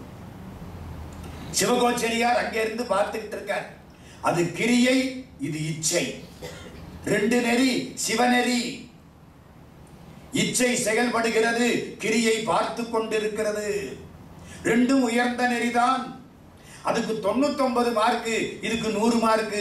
சிவகோச்சரியார் அங்கே இருந்து பார்த்துக்கிட்டு இருக்கார் அது கிரியை இது இச்சை ரெண்டு நெறி சிவநெறி இச்சை செயல்படுகிறது கிரியை பார்த்து கொண்டிருக்கிறது ரெண்டும் உயர்ந்த நெறிதான் அதுக்கு தொண்ணூத்தொன்பது மார்க்கு இதுக்கு நூறு மார்க்கு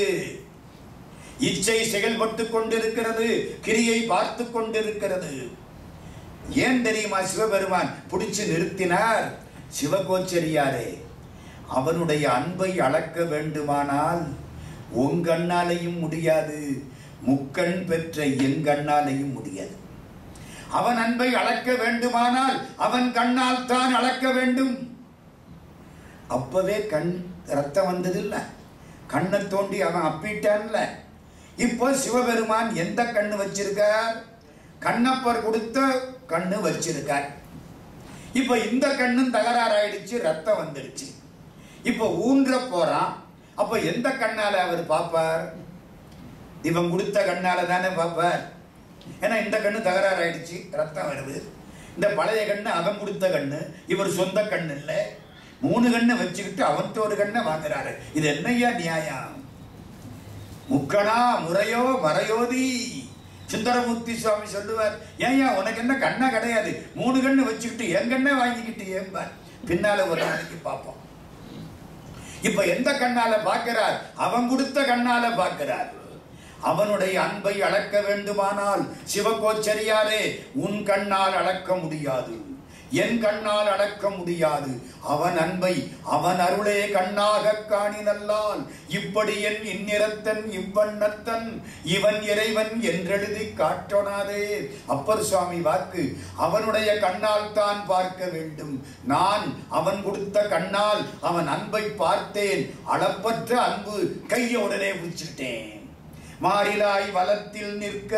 இச்சை செயல்பட்டு கொண்டிருக்கிறது கிரியை பார்த்து கொண்டிருக்கிறது ஏன் தெரியுமா சிவபெருமான் பிடிச்சு நிறுத்தினார் சிவகோச்சரியாரே அவனுடைய அன்பை அளக்க வேண்டுமானால் உங்கண்ணாலையும் முடியாது முக்கண் பெற்ற எங்கண்ணாலையும் முடியாது அவன் அன்பை அளக்க வேண்டுமானால் அவன் கண்ணால் தான் அளக்க வேண்டும் அப்பவே கண் ரத்தம் வந்ததில்ல கண்ணை தோண்டி அவன் அப்பிட்டான்ல இப்போ சிவபெருமான் எந்த கண்ணு வச்சிருக்கார் கண்ணப்பர் கொடுத்த கண்ணு வச்சிருக்கார் இப்போ இந்த கண்ணும் தகராறாயிடுச்சு ரத்தம் வந்துடுச்சு இப்போ ஊன்ற போறான் அப்ப எந்த கண்ணால அவர் பார்ப்பார் இவன் கொடுத்த கண்ணால தானே பார்ப்பார் ஏன்னா இந்த கண்ணு தகராறாயிடுச்சு ரத்தம் வருது இந்த பழைய கண்ணு அவன் கொடுத்த கண்ணு இவர் சொந்த கண்ணு இல்லை மூணு கண்ணை வச்சுக்கிட்டு அவன்கிட்ட ஒரு கண்ணை வாங்குறாரு இது என்னய்யா நியாயம் முக்கணா முறையோ மறையோதி சுந்தரமூர்த்தி சுவாமி சொல்லுவார் ஏன்யா உனக்கு என்ன கண்ணா கிடையாது மூணு கண்ணு வச்சுக்கிட்டு என் கண்ணை வாங்கிக்கிட்டு ஏம்பார் பின்னால ஒரு நாளைக்கு பார்ப்போம் இப்ப எந்த கண்ணால பார்க்கிறார் அவன் கொடுத்த கண்ணால பார்க்கிறார் அவனுடைய அன்பை அளக்க வேண்டுமானால் சிவகோச்சரியாரே உன் கண்ணால் அளக்க முடியாது என் கண்ணால் அடக்க முடியாது அவன் அன்பை அவன் அருளே கண்ணாக காணினல்லால் இப்படி என் இந்நிறத்தன் இவ்வண்ணத்தன் இவன் இறைவன் என்றெழுதி காட்டொணாதே அப்பர் சுவாமி வாக்கு அவனுடைய கண்ணால் தான் பார்க்க வேண்டும் நான் அவன் கொடுத்த கண்ணால் அவன் அன்பை பார்த்தேன் அளப்பற்ற அன்பு கையை உடனே பிடிச்சிட்டேன் மாறிலாய் வலத்தில் நிற்க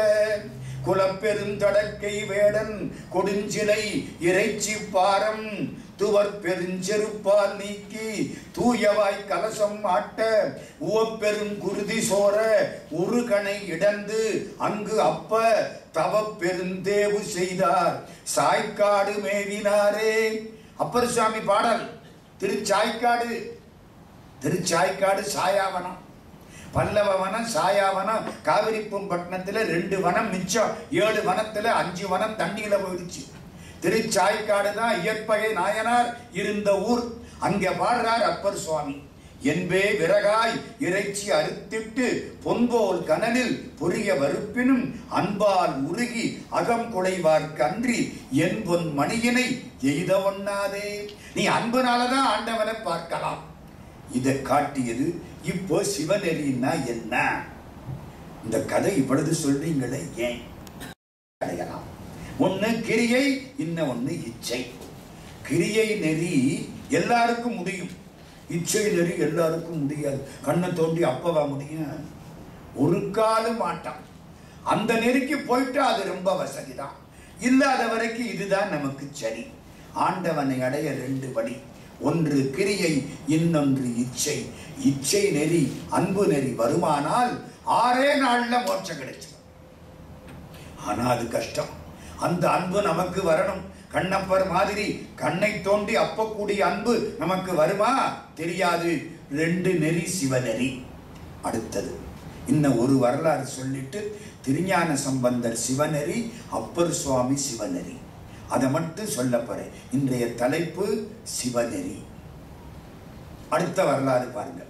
குலப்பெருந்தடக்கை வேடன் கொடுஞ்சிலை இறைச்சி பாரம் துவர் பெருஞ்செருப்பால் நீக்கி தூயவாய் கலசம் ஆட்ட உவப்பெரும் குருதி சோர ஒரு கணை இடந்து அங்கு அப்ப தவ பெருந்தேவு செய்தார் சாய்க்காடு மேவினாரே அப்பர் சுவாமி பாடல் திருச்சாய்க்காடு திருச்சாய்க்காடு சாயாவனம் பல்லவ வனம் சாயாவனம் காவிரிப்பூம்பட்டினத்துல ரெண்டு வனம் மிச்சம் ஏழு வனத்துல அஞ்சு வனம் தண்ணியில போயிடுச்சு திருச்சாய்க்காடு தான் இயற்பகை நாயனார் இருந்த ஊர் அங்க பாடுறார் அப்பர் சுவாமி என்பே விறகாய் இறைச்சி அறுத்திட்டு பொன்போல் கனலில் பொரிய வறுப்பினும் அன்பால் உருகி அகம் குலைவார்க்கு அன்றி என் பொன் மணியினை எய்த ஒண்ணாதே நீ அன்புனாலதான் ஆண்டவனை பார்க்கலாம் இதை காட்டியது இப்போ சிவநெறின்னா என்ன இந்த கதை இவ்வளவு சொல்றீங்களே ஏன் அடையலாம் ஒண்ணு கிரியை இன்னும் ஒண்ணு இச்சை கிரியை நெறி எல்லாருக்கும் முடியும் இச்சை நெறி எல்லாருக்கும் முடியாது கண்ணை தோண்டி அப்பவா முடியும் ஒரு காலம் மாட்டான் அந்த நெறிக்கு போயிட்டு அது ரொம்ப வசதிதான் இல்லாத வரைக்கும் இதுதான் நமக்கு சரி ஆண்டவனை அடைய ரெண்டு வழி ஒன்று கிரியை இன்னொன்று இச்சை இச்சை நெறி அன்பு நெறி வருமானால் ஆறே நாள்ல மோட்சம் கிடைச்சிடும் ஆனா அது கஷ்டம் அந்த அன்பு நமக்கு வரணும் கண்ணப்பர் மாதிரி கண்ணை தோண்டி அப்பக்கூடிய அன்பு நமக்கு வருமா தெரியாது ரெண்டு நெறி சிவநெறி அடுத்தது இன்னும் ஒரு வரலாறு சொல்லிட்டு திருஞான சம்பந்தர் சிவநெறி அப்பர் சுவாமி சிவநெறி அதை மட்டும் சொல்ல போறேன் இன்றைய தலைப்பு சிவநெறி அடுத்த வரலாறு பாருங்க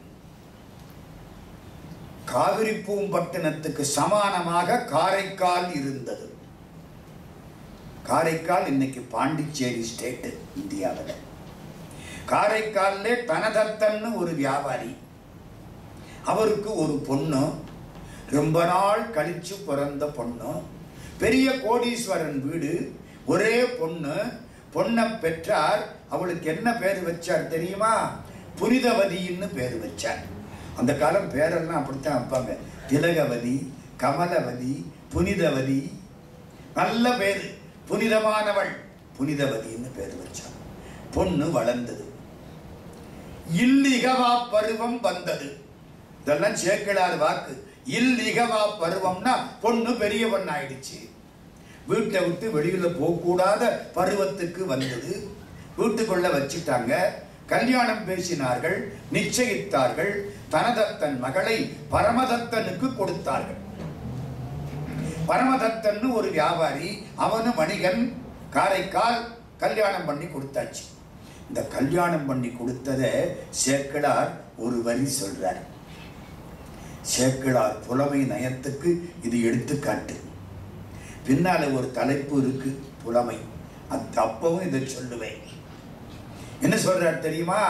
காவிரி பூம்பட்டினத்துக்கு சமானமாக காரைக்கால் இருந்தது காரைக்கால் இன்னைக்கு பாண்டிச்சேரி ஸ்டேட் இந்தியாவில் காரைக்கால்ல தனதத்தன்னு ஒரு வியாபாரி அவருக்கு ஒரு பொண்ணு ரொம்ப நாள் கழிச்சு பிறந்த பொண்ணு பெரிய கோடீஸ்வரன் வீடு ஒரே பொண்ணு பொண்ணை பெற்றார் அவளுக்கு என்ன பேர் வச்சார் தெரியுமா புனிதவதின்னு பேர் வச்சார் அந்த காலம் பேரெல்லாம் அப்படித்தான் வைப்பாங்க திலகவதி கமலவதி புனிதவதி நல்ல பேர் புனிதமானவள் புனிதவதின்னு பேர் வச்சார் பொண்ணு வளர்ந்தது இல்லிகவா பருவம் வந்தது இதெல்லாம் சேக்கிழார் வாக்கு இல்லிகவா பருவம்னா பொண்ணு பெரிய பொண்ணு ஆயிடுச்சு வீட்டை விட்டு வெளியில போகக்கூடாத பருவத்துக்கு வந்தது வீட்டுக்குள்ள வச்சுட்டாங்க கல்யாணம் பேசினார்கள் நிச்சயித்தார்கள் தனதத்தன் மகளை பரமதத்தனுக்கு கொடுத்தார்கள் பரமதத்தன் ஒரு வியாபாரி அவனு வணிகன் காரைக்கால் கல்யாணம் பண்ணி கொடுத்தாச்சு இந்த கல்யாணம் பண்ணி கொடுத்ததை சேக்கிழார் ஒரு வரி சொல்றார் சேக்கிழார் புலமை நயத்துக்கு இது எடுத்துக்காட்டு பின்னால ஒரு தலைப்பு இருக்கு புலமை அது அப்பவும் இதை சொல்லுவேன் என்ன சொல்றார் தெரியுமா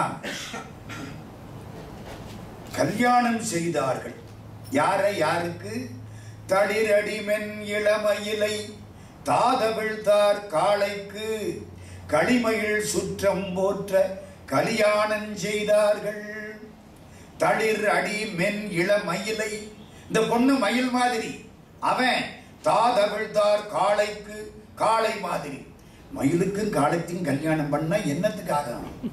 கல்யாணம் செய்தார்கள் யாரை யாருக்கு தளிரடிமென் இளமயிலை தாதவிழ்தார் காளைக்கு களிமயில் சுற்றம் போற்ற கல்யாணம் செய்தார்கள் தளிர் அடி மென் இளமயிலை இந்த பொண்ணு மயில் மாதிரி அவன் தாதவிழ்தார் காளைக்கு காளை மாதிரி மயிலுக்கும் காளைக்கும் கல்யாணம் பண்ணா என்னத்துக்காக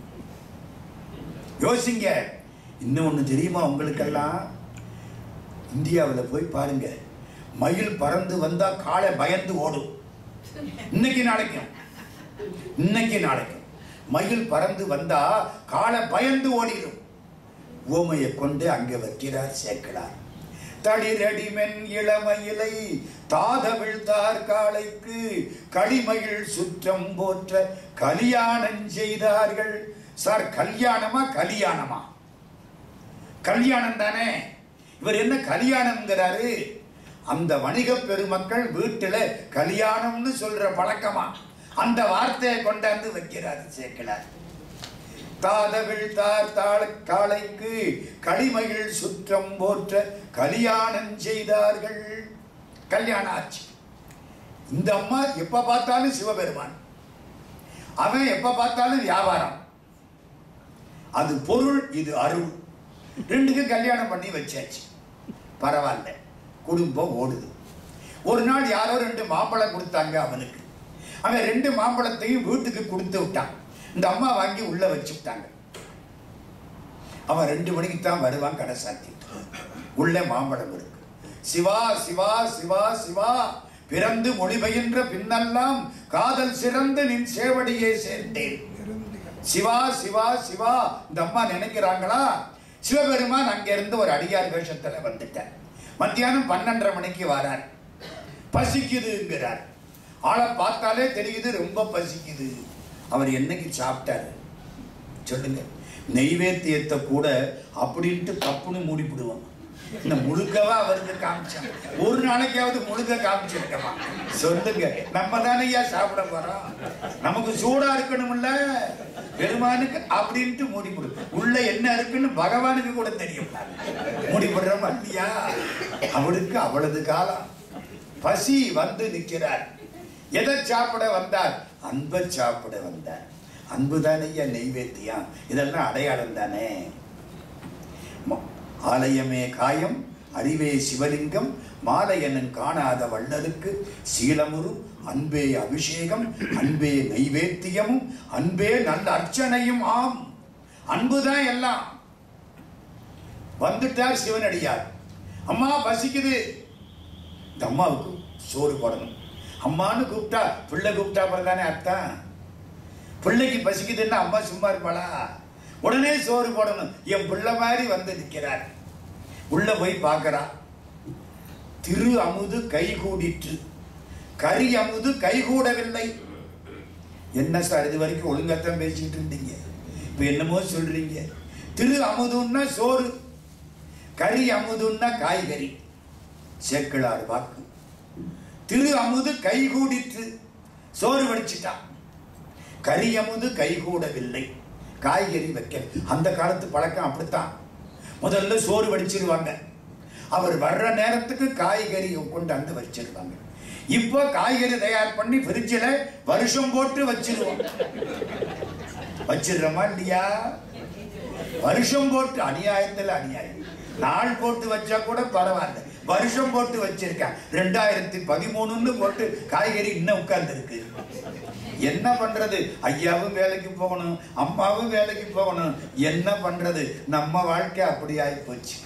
யோசிங்க இன்னும் ஒன்று தெரியுமா உங்களுக்கெல்லாம் இந்தியாவில் போய் பாருங்க மயில் பறந்து வந்தா காளை பயந்து ஓடும் இன்னைக்கு நாளைக்கும் இன்னைக்கு நாளைக்கும் மயில் பறந்து வந்தா காலை பயந்து ஓடிடும் ஓமையை கொண்டு அங்கே வைக்கிறார் சேர்க்கிறார் தளிரடிமென் இளமயிலை தாதவிழ்த்தார் காளைக்கு களிமயில் சுற்றம் போற்ற கலியாணம் செய்தார்கள் சார் கல்யாணமா கல்யாணமா கல்யாணம் தானே இவர் என்ன கல்யாணம்ங்கிறாரு அந்த வணிக பெருமக்கள் வீட்டுல கல்யாணம்னு சொல்ற பழக்கமா அந்த வார்த்தையை கொண்டாந்து வைக்கிறாரு சேர்க்கிறார் தாதவிழ்த்தார் தாழ காளைக்கு களிமயில் சுற்றம் போற்ற கல்யாணம் செய்தார்கள் கல்யாணம் ஆச்சு இந்த அம்மா எப்ப பார்த்தாலும் சிவபெருமான் அவன் எப்ப பார்த்தாலும் வியாபாரம் அது பொருள் இது அருள் ரெண்டுக்கும் கல்யாணம் பண்ணி வச்சாச்சு பரவாயில்ல குடும்பம் ஓடுது ஒரு நாள் யாரோ ரெண்டு மாம்பழம் கொடுத்தாங்க அவனுக்கு அவன் ரெண்டு மாம்பழத்தையும் வீட்டுக்கு கொடுத்து விட்டான் இந்த அம்மா வாங்கி உள்ள வச்சு விட்டாங்க அவன் ரெண்டு மணிக்கு தான் வருவான் கடை சாத்தி உள்ள மாம்பழம் இருக்கு சிவா சிவா சிவா சிவா பிறந்து மொழிபெயன்ற பின்னெல்லாம் காதல் சிறந்து நின் சேவடியை சேர்ந்தேன் சிவா சிவா சிவா இந்த அம்மா நினைக்கிறாங்களா சிவபெருமான் அங்கிருந்து ஒரு அடியார் வேஷத்துல வந்துட்டார் மத்தியானம் பன்னெண்டரை மணிக்கு வரார் பசிக்குதுங்கிறார் ஆளை பார்த்தாலே தெரியுது ரொம்ப பசிக்குது அவர் என்னைக்கு சாப்பிட்டாரு சொல்லுங்க நெய்வேத்தியத்தை கூட அப்படின்ட்டு தப்புன்னு மூடிவிடுவோம் இந்த முழுக்கவா அவருக்கு காமிச்சான் ஒரு நாளைக்காவது முழுக்க காமிச்சிருக்கமா சொல்லுங்க நம்ம தானே சாப்பிட போறோம் நமக்கு சூடா இருக்கணும்ல பெருமானுக்கு அப்படின்ட்டு மூடிவிடு உள்ள என்ன இருக்குன்னு பகவானுக்கு கூட தெரியும் மூடிவிடுறோம் இல்லையா அவளுக்கு அவளது காலம் பசி வந்து நிற்கிறார் எதை சாப்பிட வந்தார் அன்பை சாப்பிட வந்தார் அன்பு தானே நெய்வேத்தியம் இதெல்லாம் அடையாளம் தானே ம- ஆலயமே காயம் அறிவே சிவலிங்கம் மாலையனன் காணாத வள்ளலுக்கு சீலமுறு அன்பே அபிஷேகம் அன்பே நைவேத்தியமும் அன்பே நல்ல அர்ச்சனையும் ஆம் அன்புதான் எல்லாம் வந்துட்டார் சிவனடியார் அம்மா பசிக்குது இந்த அம்மாவுக்கு சோறு போடணும் அம்மான்னு கூப்பிட்டா பிள்ளை கூப்பிட்டா அப்புறம் தானே அர்த்தம் பிள்ளைக்கு பசிக்குதுன்னா அம்மா சும்மா இருப்பாளா உடனே சோறு போடணும் என் பிள்ளை மாதிரி வந்து நிற்கிறார் உள்ள போய் பார்க்கறா திரு அமுது கை கூடிற்று கரி அமுது கை கூடவில்லை என்ன சார் இது வரைக்கும் ஒழுங்காத்தான் பேசிட்டு இருந்தீங்க இப்ப என்னமோ சொல்றீங்க திரு அமுதுன்னா சோறு கரி அமுதுன்னா காய்கறி சேக்கிழார் வாக்கு திரு அமுது கைகூடிற்று சோறு வடிச்சிட்டான் கரி அமுது கைகூடவில்லை காய்கறி வைக்க அந்த காலத்து பழக்கம் அப்படித்தான் முதல்ல சோறு வடிச்சிருவாங்க அவர் வர்ற நேரத்துக்கு காய்கறி கொண்டாந்து வச்சிருவாங்க இப்போ காய்கறி தயார் பண்ணி ஃப்ரிட்ஜில் வருஷம் போட்டு வச்சிருவோம் வச்சிடுறோமா இல்லையா வருஷம் போட்டு அநியாயத்தில் அநியாயம் நாள் போட்டு வச்சா கூட பரவாயில்ல வருஷம் போட்டு வச்சிருக்கேன் ரெண்டாயிரத்தி பதிமூணுன்னு போட்டு காய்கறி இன்னும் உட்கார்ந்து இருக்கு என்ன பண்றது ஐயாவும் வேலைக்கு போகணும் அம்மாவும் வேலைக்கு போகணும் என்ன பண்றது நம்ம வாழ்க்கை அப்படி ஆகி போச்சு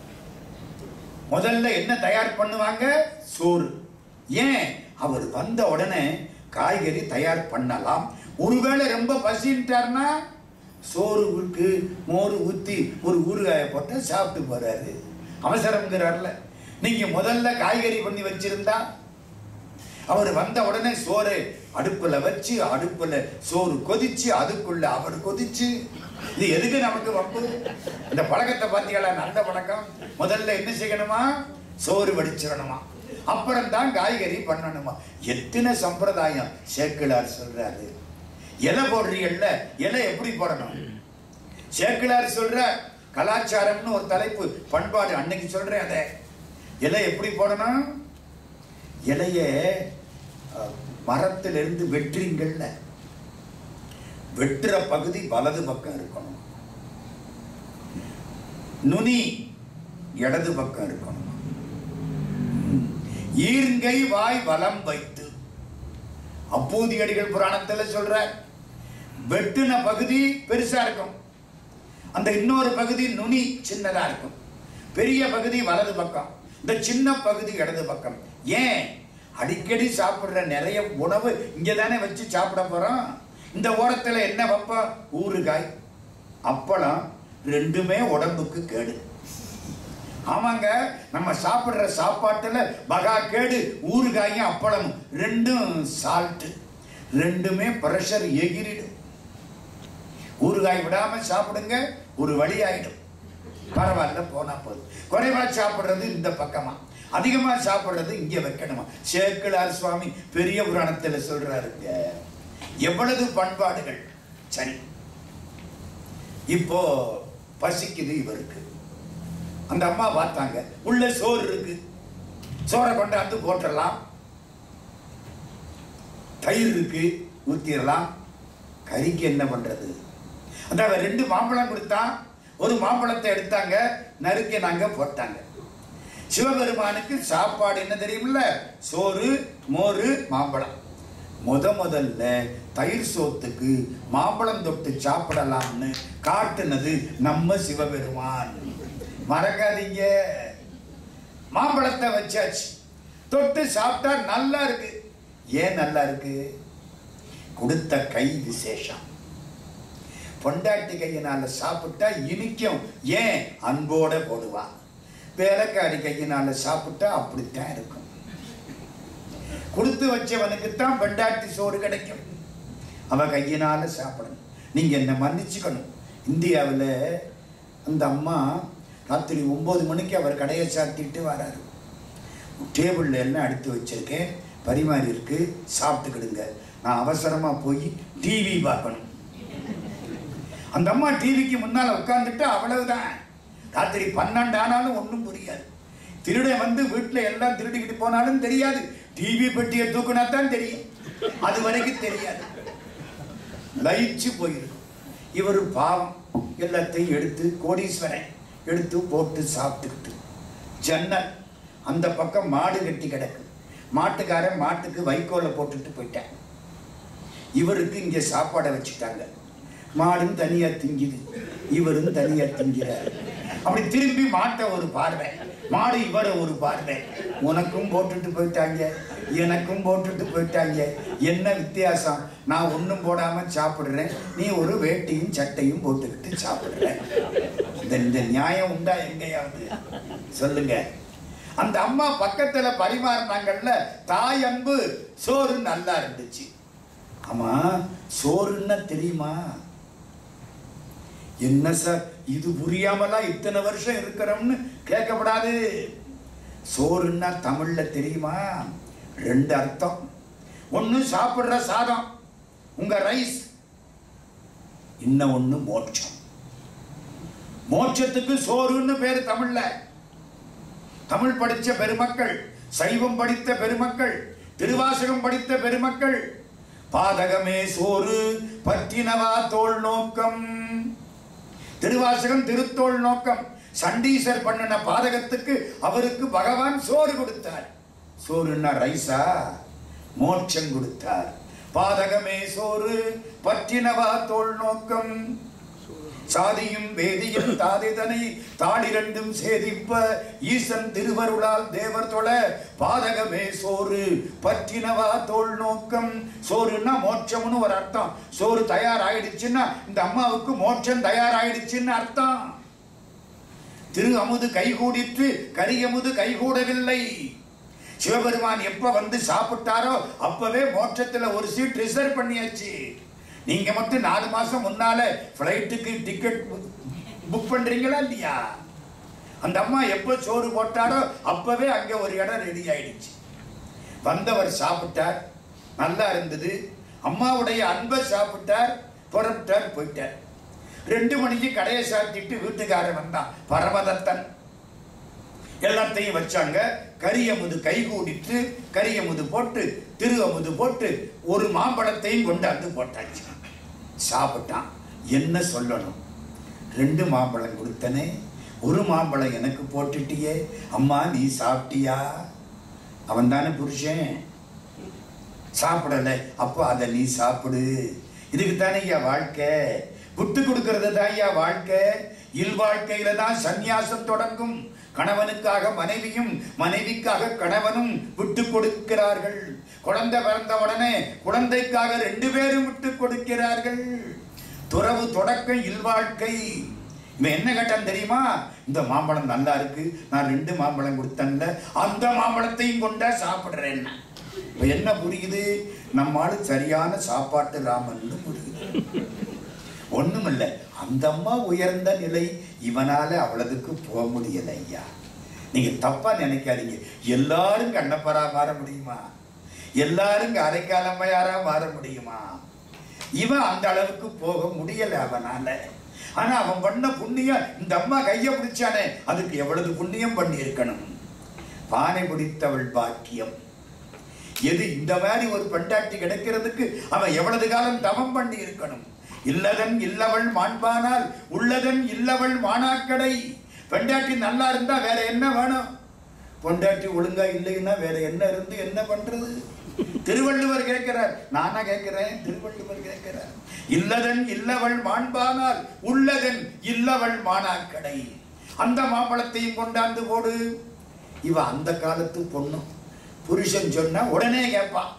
முதல்ல என்ன தயார் பண்ணுவாங்க சோறு ஏன் அவர் வந்த உடனே காய்கறி தயார் பண்ணலாம் ஒருவேளை ரொம்ப பசின்ட்டார்னா சோறுக்கு மோர் ஊத்தி ஒரு ஊறுகாயை போட்டு சாப்பிட்டு போறாரு அவசரம்ங்கிறார்ல நீங்க முதல்ல காய்கறி பண்ணி வச்சிருந்தா அவர் வந்த உடனே சோறு அடுப்புல வச்சு அடுப்புல சோறு கொதிச்சு அதுக்குள்ள அவர் கொதிச்சு இது எதுக்கு நமக்கு வம்பு இந்த பழக்கத்தை பார்த்தீங்களா நல்ல பழக்கம் முதல்ல என்ன செய்யணுமா சோறு வடிச்சிடணுமா அப்புறம் தான் காய்கறி பண்ணணுமா எத்தனை சம்பிரதாயம் சேக்கிழார் சொல்றாரு இலை போடுறீங்கல்ல இலை எப்படி போடணும் சேக்கிழார் சொல்ற கலாச்சாரம்னு ஒரு தலைப்பு பண்பாடு அன்னைக்கு சொல்றேன் அதை இலை எப்படி போடணும் இலைய அஹ், மரத்திலிருந்து வெட்டுறீங்கள்ல வெட்டுற பகுதி வலது பக்கம் இருக்கணும் நுனி இடது பக்கம் இருக்கணும் ம். ஈர்ங்கை வாய் வலம் வைத்து அப்பூதி அடிகள் புராணத்துல சொல்ற வெட்டுன பகுதி பெருசா இருக்கும் அந்த இன்னொரு பகுதி நுனி சின்னதா இருக்கும் பெரிய பகுதி வலது பக்கம் இந்த சின்ன பகுதி இடது பக்கம் ஏன் அடிக்கடி சாப்பிடுற நிறைய உணவு இங்க தானே வச்சு சாப்பிட போறோம் இந்த ஓரத்துல என்ன வைப்பா ஊறுகாய் அப்பளம் ரெண்டுமே உடம்புக்கு கேடு ஆமாங்க நம்ம சாப்பிடுற சாப்பாட்டுல பகா கேடு ஊறுகாயும் அப்பளமும் ரெண்டும் சால்ட் ரெண்டுமே பிரஷர் எகிரிடும் ஊறுகாய் விடாம சாப்பிடுங்க ஒரு வழி ஆயிடும் பரவாயில்ல போனா போதும் குறைவா சாப்பிடுறது இந்த பக்கமா அதிகமா சாப்பிடுறது இங்க வைக்கணுமா சேக்கிழார் சுவாமி பெரிய புராணத்துல சொல்றாருங்க எவ்வளவு பண்பாடுகள் சரி இப்போ பசிக்குது இவருக்கு அந்த அம்மா பார்த்தாங்க உள்ள சோறு இருக்கு சோறை கொண்டாந்து போட்டுடலாம் தயிர் இருக்கு ஊத்திடலாம் கறிக்கு என்ன பண்றது அந்த அவ ரெண்டு மாம்பழம் கொடுத்தா ஒரு மாம்பழத்தை எடுத்தாங்க நறுக்கி நாங்க போட்டாங்க சிவபெருமானுக்கு சாப்பாடு என்ன தெரியுமில்ல சோறு மோரு மாம்பழம் முத முதல்ல தயிர் சோத்துக்கு மாம்பழம் தொட்டு சாப்பிடலாம்னு காட்டுனது நம்ம சிவபெருமான் மறக்காதீங்க மாம்பழத்தை வச்சாச்சு தொட்டு சாப்பிட்டா நல்லா இருக்கு ஏன் நல்லா இருக்கு கொடுத்த கை விசேஷம் பொண்டாட்டி கையினால சாப்பிட்டா இனிக்கும் ஏன் அன்போட போடுவா வேலைக்காரி கையினால சாப்பிட்டா அப்படித்தான் இருக்கும் கொடுத்து வச்சவனுக்கு தான் பெண்டாட்டி சோறு கிடைக்கும் அவ கையினால சாப்பிடணும் நீங்க என்ன மன்னிச்சுக்கணும் இந்தியாவில் அந்த அம்மா ராத்திரி ஒன்பது மணிக்கு அவர் கடையை சாத்திட்டு வராரு டேபிளில் எல்லாம் எடுத்து வச்சிருக்கேன் பரிமாறி இருக்கு சாப்பிட்டுக்கிடுங்க நான் அவசரமா போய் டிவி பார்க்கணும் அந்த அம்மா டிவிக்கு முன்னால் உட்காந்துட்டு அவ்வளவுதான் ராத்திரி பன்னெண்டு ஆனாலும் ஒன்றும் புரியாது திருடன் வந்து வீட்டில் எல்லாம் திருடிக்கிட்டு போனாலும் தெரியாது டிவி பெட்டியை தூக்குனா தான் தெரியும் அது வரைக்கும் தெரியாது லயிச்சு போயிருக்கும் இவர் பாவம் எல்லாத்தையும் எடுத்து கோடீஸ்வரன் எடுத்து போட்டு சாப்பிட்டுக்கிட்டு ஜன்னல் அந்த பக்கம் மாடு கட்டி கிடக்கு மாட்டுக்காரன் மாட்டுக்கு வைக்கோலை போட்டுட்டு போயிட்டான் இவருக்கு இங்க சாப்பாடை வச்சுட்டாங்க மாடும் தனியா திங்குது இவரும் தனியா திங்கிறார் அப்படி திரும்பி மாட்டை ஒரு பார்வை மாடு இவரை ஒரு பார்வை உனக்கும் போட்டுட்டு போயிட்டாங்க எனக்கும் போட்டுட்டு போயிட்டாங்க என்ன வித்தியாசம் நான் ஒன்றும் போடாம சாப்பிடுறேன் நீ ஒரு வேட்டியும் சட்டையும் போட்டுக்கிட்டு சாப்பிடுற இந்த இந்த நியாயம் உண்டா எங்கேயாவது சொல்லுங்க அந்த அம்மா பக்கத்துல பரிமாறினாங்கல்ல தாய் அன்பு சோறு நல்லா இருந்துச்சு ஆமா சோறுன்னா தெரியுமா என்ன சார் இது புரியாமலா இத்தனை வருஷம் இருக்கிறோம்னு கேட்கப்படாது சோறுன்னா தமிழ்ல தெரியுமா ரெண்டு அர்த்தம் ஒண்ணு சாப்பிடுற சாதம் உங்க ரைஸ் இன்னும் ஒண்ணு மோட்சம் மோட்சத்துக்கு சோறுன்னு பேரு தமிழ்ல தமிழ் படிச்ச பெருமக்கள் சைவம் படித்த பெருமக்கள் திருவாசகம் படித்த பெருமக்கள் பாதகமே சோறு பற்றினவா தோல் நோக்கம் திருவாசகம் திருத்தோள் நோக்கம் சண்டீசர் பண்ணின பாதகத்துக்கு அவருக்கு பகவான் சோறு கொடுத்தார் சோறுன்னா ரைஸா மோட்சம் கொடுத்தார் பாதகமே சோறு பற்றினவா தோல் நோக்கம் சாதியும் வேதியும் தாதிதனை தாளிரண்டும் சேதிப்ப ஈசன் திருவருளால் தேவர் தொழ பாதகமே சோறு பற்றினவா தோல் நோக்கம் சோறுன்னா மோட்சம்னு ஒரு அர்த்தம் சோறு தயாராயிடுச்சுன்னா இந்த அம்மாவுக்கு மோட்சம் தயாராயிடுச்சுன்னு அர்த்தம் திரு அமுது கைகூடிற்று கரியமுது கைகூடவில்லை சிவபெருமான் எப்ப வந்து சாப்பிட்டாரோ அப்பவே மோட்சத்துல ஒரு சீட் ரிசர்வ் பண்ணியாச்சு நீங்க மட்டும் நாலு மாசம் முன்னால பிளைட்டுக்கு டிக்கெட் புக் பண்றீங்களா இல்லையா அந்த அம்மா எப்ப சோறு போட்டாரோ அப்பவே அங்க ஒரு இடம் ரெடி ஆயிடுச்சு வந்தவர் சாப்பிட்டார் நல்லா இருந்தது அம்மாவுடைய அன்பை சாப்பிட்டார் புறப்பட்டார் போயிட்டார் ரெண்டு மணிக்கு கடையை சாத்திட்டு வீட்டுக்காரன் வந்தான் பரமதத்தன் எல்லாத்தையும் வச்சாங்க கரியமுது கை கூடிட்டு கரியமுது போட்டு திரு அமுது போட்டு ஒரு மாம்பழத்தையும் கொண்டாந்து போட்டாச்சு சாப்பிட்டான் என்ன சொல்லணும் ரெண்டு மாம்பழம் கொடுத்தனே ஒரு மாம்பழம் எனக்கு போட்டுட்டியே அம்மா நீ சாப்பிட்டியா அவன் தானே புருஷன் சாப்பிடல அப்போ அதை நீ சாப்பிடு இதுக்கு தானே ஐயா வாழ்க்கை விட்டு கொடுக்கறது தான் ஐயா வாழ்க்கை இல் வாழ்க்கையில தான் சந்நியாசம் தொடங்கும் கணவனுக்காக மனைவியும் மனைவிக்காக கணவனும் விட்டு கொடுக்கிறார்கள் குழந்தை பிறந்த உடனே குழந்தைக்காக ரெண்டு பேரும் விட்டு கொடுக்கிறார்கள் துறவு தொடக்கம் இல்வாழ்க்கை இவன் என்ன கேட்டான் தெரியுமா இந்த மாம்பழம் நல்லா இருக்கு நான் ரெண்டு மாம்பழம் கொடுத்தேன்ல அந்த மாம்பழத்தையும் கொண்டா சாப்பிடுறேன் இப்ப என்ன புரியுது நம்மால சரியான சாப்பாட்டு ராமன்னு புரியுது ஒண்ணுமில்ல அந்த அம்மா உயர்ந்த நிலை இவனால அவ்வளவுக்கு போக முடியல ஐயா நீங்க தப்பா நினைக்காதீங்க எல்லாரும் கண்ணப்பரா மாற முடியுமா எல்லாரும் அரைக்காலம்மையாரா மாற முடியுமா இவன் அந்த அளவுக்கு போக முடியல அவனால ஆனா அவன் பண்ண புண்ணியம் இந்த அம்மா கைய பிடிச்சானே அதுக்கு எவ்வளவு புண்ணியம் பண்ணி இருக்கணும் பானை பிடித்தவள் பாக்கியம் எது இந்த மாதிரி ஒரு பெண்டாட்டி கிடைக்கிறதுக்கு அவன் எவ்வளவு காலம் தவம் பண்ணி இருக்கணும் இல்லதன் இல்லவள் மாண்பானால் உள்ளதன் இல்லவள் மானாக்கடை பெண்டாட்டி நல்லா இருந்தா வேற என்ன வேணும் பொண்டாட்டி ஒழுங்கா இல்லைன்னா வேற என்ன இருந்து என்ன பண்றது திருவள்ளுவர் கேட்கிறார் நானா கேட்கிறேன் திருவள்ளுவர் கேட்கிறார் இல்லதன் இல்லவள் மாண்பானால் உள்ளதன் இல்லவள் மானாக்கடை அந்த மாம்பழத்தையும் கொண்டாந்து போடு இவ அந்த காலத்து பொண்ணு புருஷன் சொன்னா உடனே கேட்பான்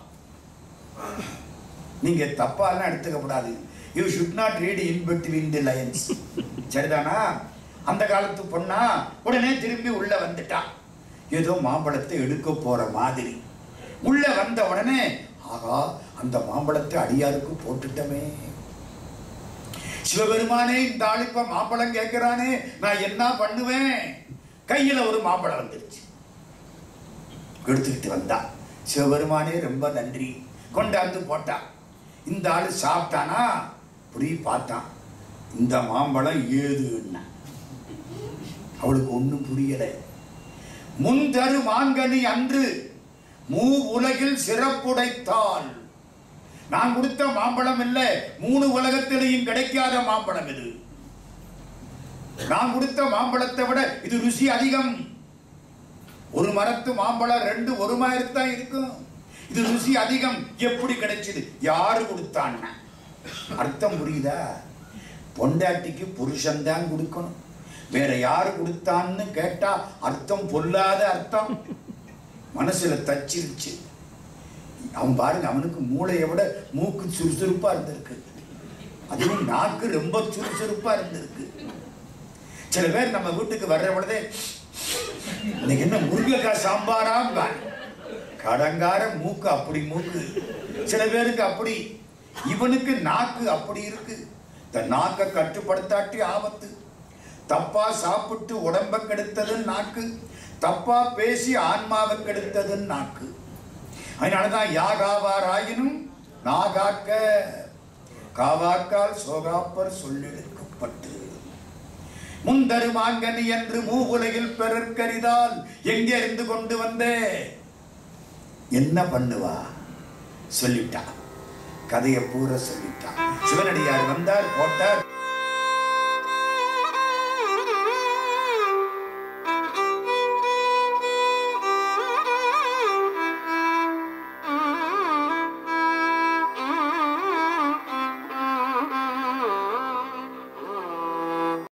நீங்க தப்பாலாம் எடுத்துக்க கூடாது you should not read in between the lines சரிதானா அந்த காலத்து பொண்ணா உடனே திரும்பி உள்ள வந்துட்டான் ஏதோ மாம்பழத்தை எடுக்க போற மாதிரி உள்ள வந்த உடனே ஆகா அந்த மாம்பழத்தை அடியாருக்கு போட்டுட்டமே சிவபெருமானே இந்த ஆள் இப்ப மாம்பழம் கேட்கிறானே நான் என்ன பண்ணுவேன் கையில ஒரு மாம்பழம் வந்துருச்சு எடுத்துக்கிட்டு வந்தா சிவபெருமானே ரொம்ப நன்றி கொண்டாந்து போட்டான் இந்த ஆளு சாப்பிட்டானா அப்படி பார்த்தான் இந்த மாம்பழம் ஏதுன்னா அவளுக்கு ஒண்ணும் புரியல முன்தரு மாங்கனி அன்று மூ உலகில் சிறப்புடைத்தாள் நான் கொடுத்த மாம்பழம் இல்ல மூணு உலகத்திலையும் கிடைக்காத மாம்பழம் இது நான் கொடுத்த மாம்பழத்தை விட இது ருசி அதிகம் ஒரு மரத்து மாம்பழம் ரெண்டு ஒரு மாதிரி தான் இருக்கும் இது ருசி அதிகம் எப்படி கிடைச்சது யாரு கொடுத்தான்னா அர்த்தம் புரியுதா பொண்டாட்டிக்கு புருஷன் தான் கொடுக்கணும் வேற யாரு கொடுத்தான்னு கேட்டா அர்த்தம் பொல்லாத அர்த்தம் மனசுல தச்சிருச்சு அவன் பாருங்க அவனுக்கு மூளையை விட மூக்கு சுறுசுறுப்பா இருந்திருக்கு அதுவும் நாக்கு ரொம்ப சுறுசுறுப்பா இருந்திருக்கு சில பேர் நம்ம வீட்டுக்கு வர்ற பொழுதே இன்னைக்கு என்ன முருங்கைக்காய் சாம்பாராம் கடங்கார மூக்கு அப்படி மூக்கு சில பேருக்கு அப்படி இவனுக்கு நாக்கு அப்படி இருக்கு இந்த நாக்கை கட்டுப்படுத்தாட்டி ஆபத்து தப்பா சாப்பிட்டு உடம்ப கெடுத்தது நாக்கு தப்பா பேசி ஆன்மாவை கெடுத்தது நாக்கு அதனாலதான் யாகாவாராயினும் நாகாக்க காவாக்கால் சோகாப்பர் சொல்லெடுக்கப்பட்டு முந்தரு மாங்கனி என்று மூவுலகில் பெறற்கரிதால் எங்கே இருந்து கொண்டு வந்தே என்ன பண்ணுவா சொல்லிட்டா கதையை பூரா சொல்லிட்டா சிவனடியார் வந்தார் போட்டார்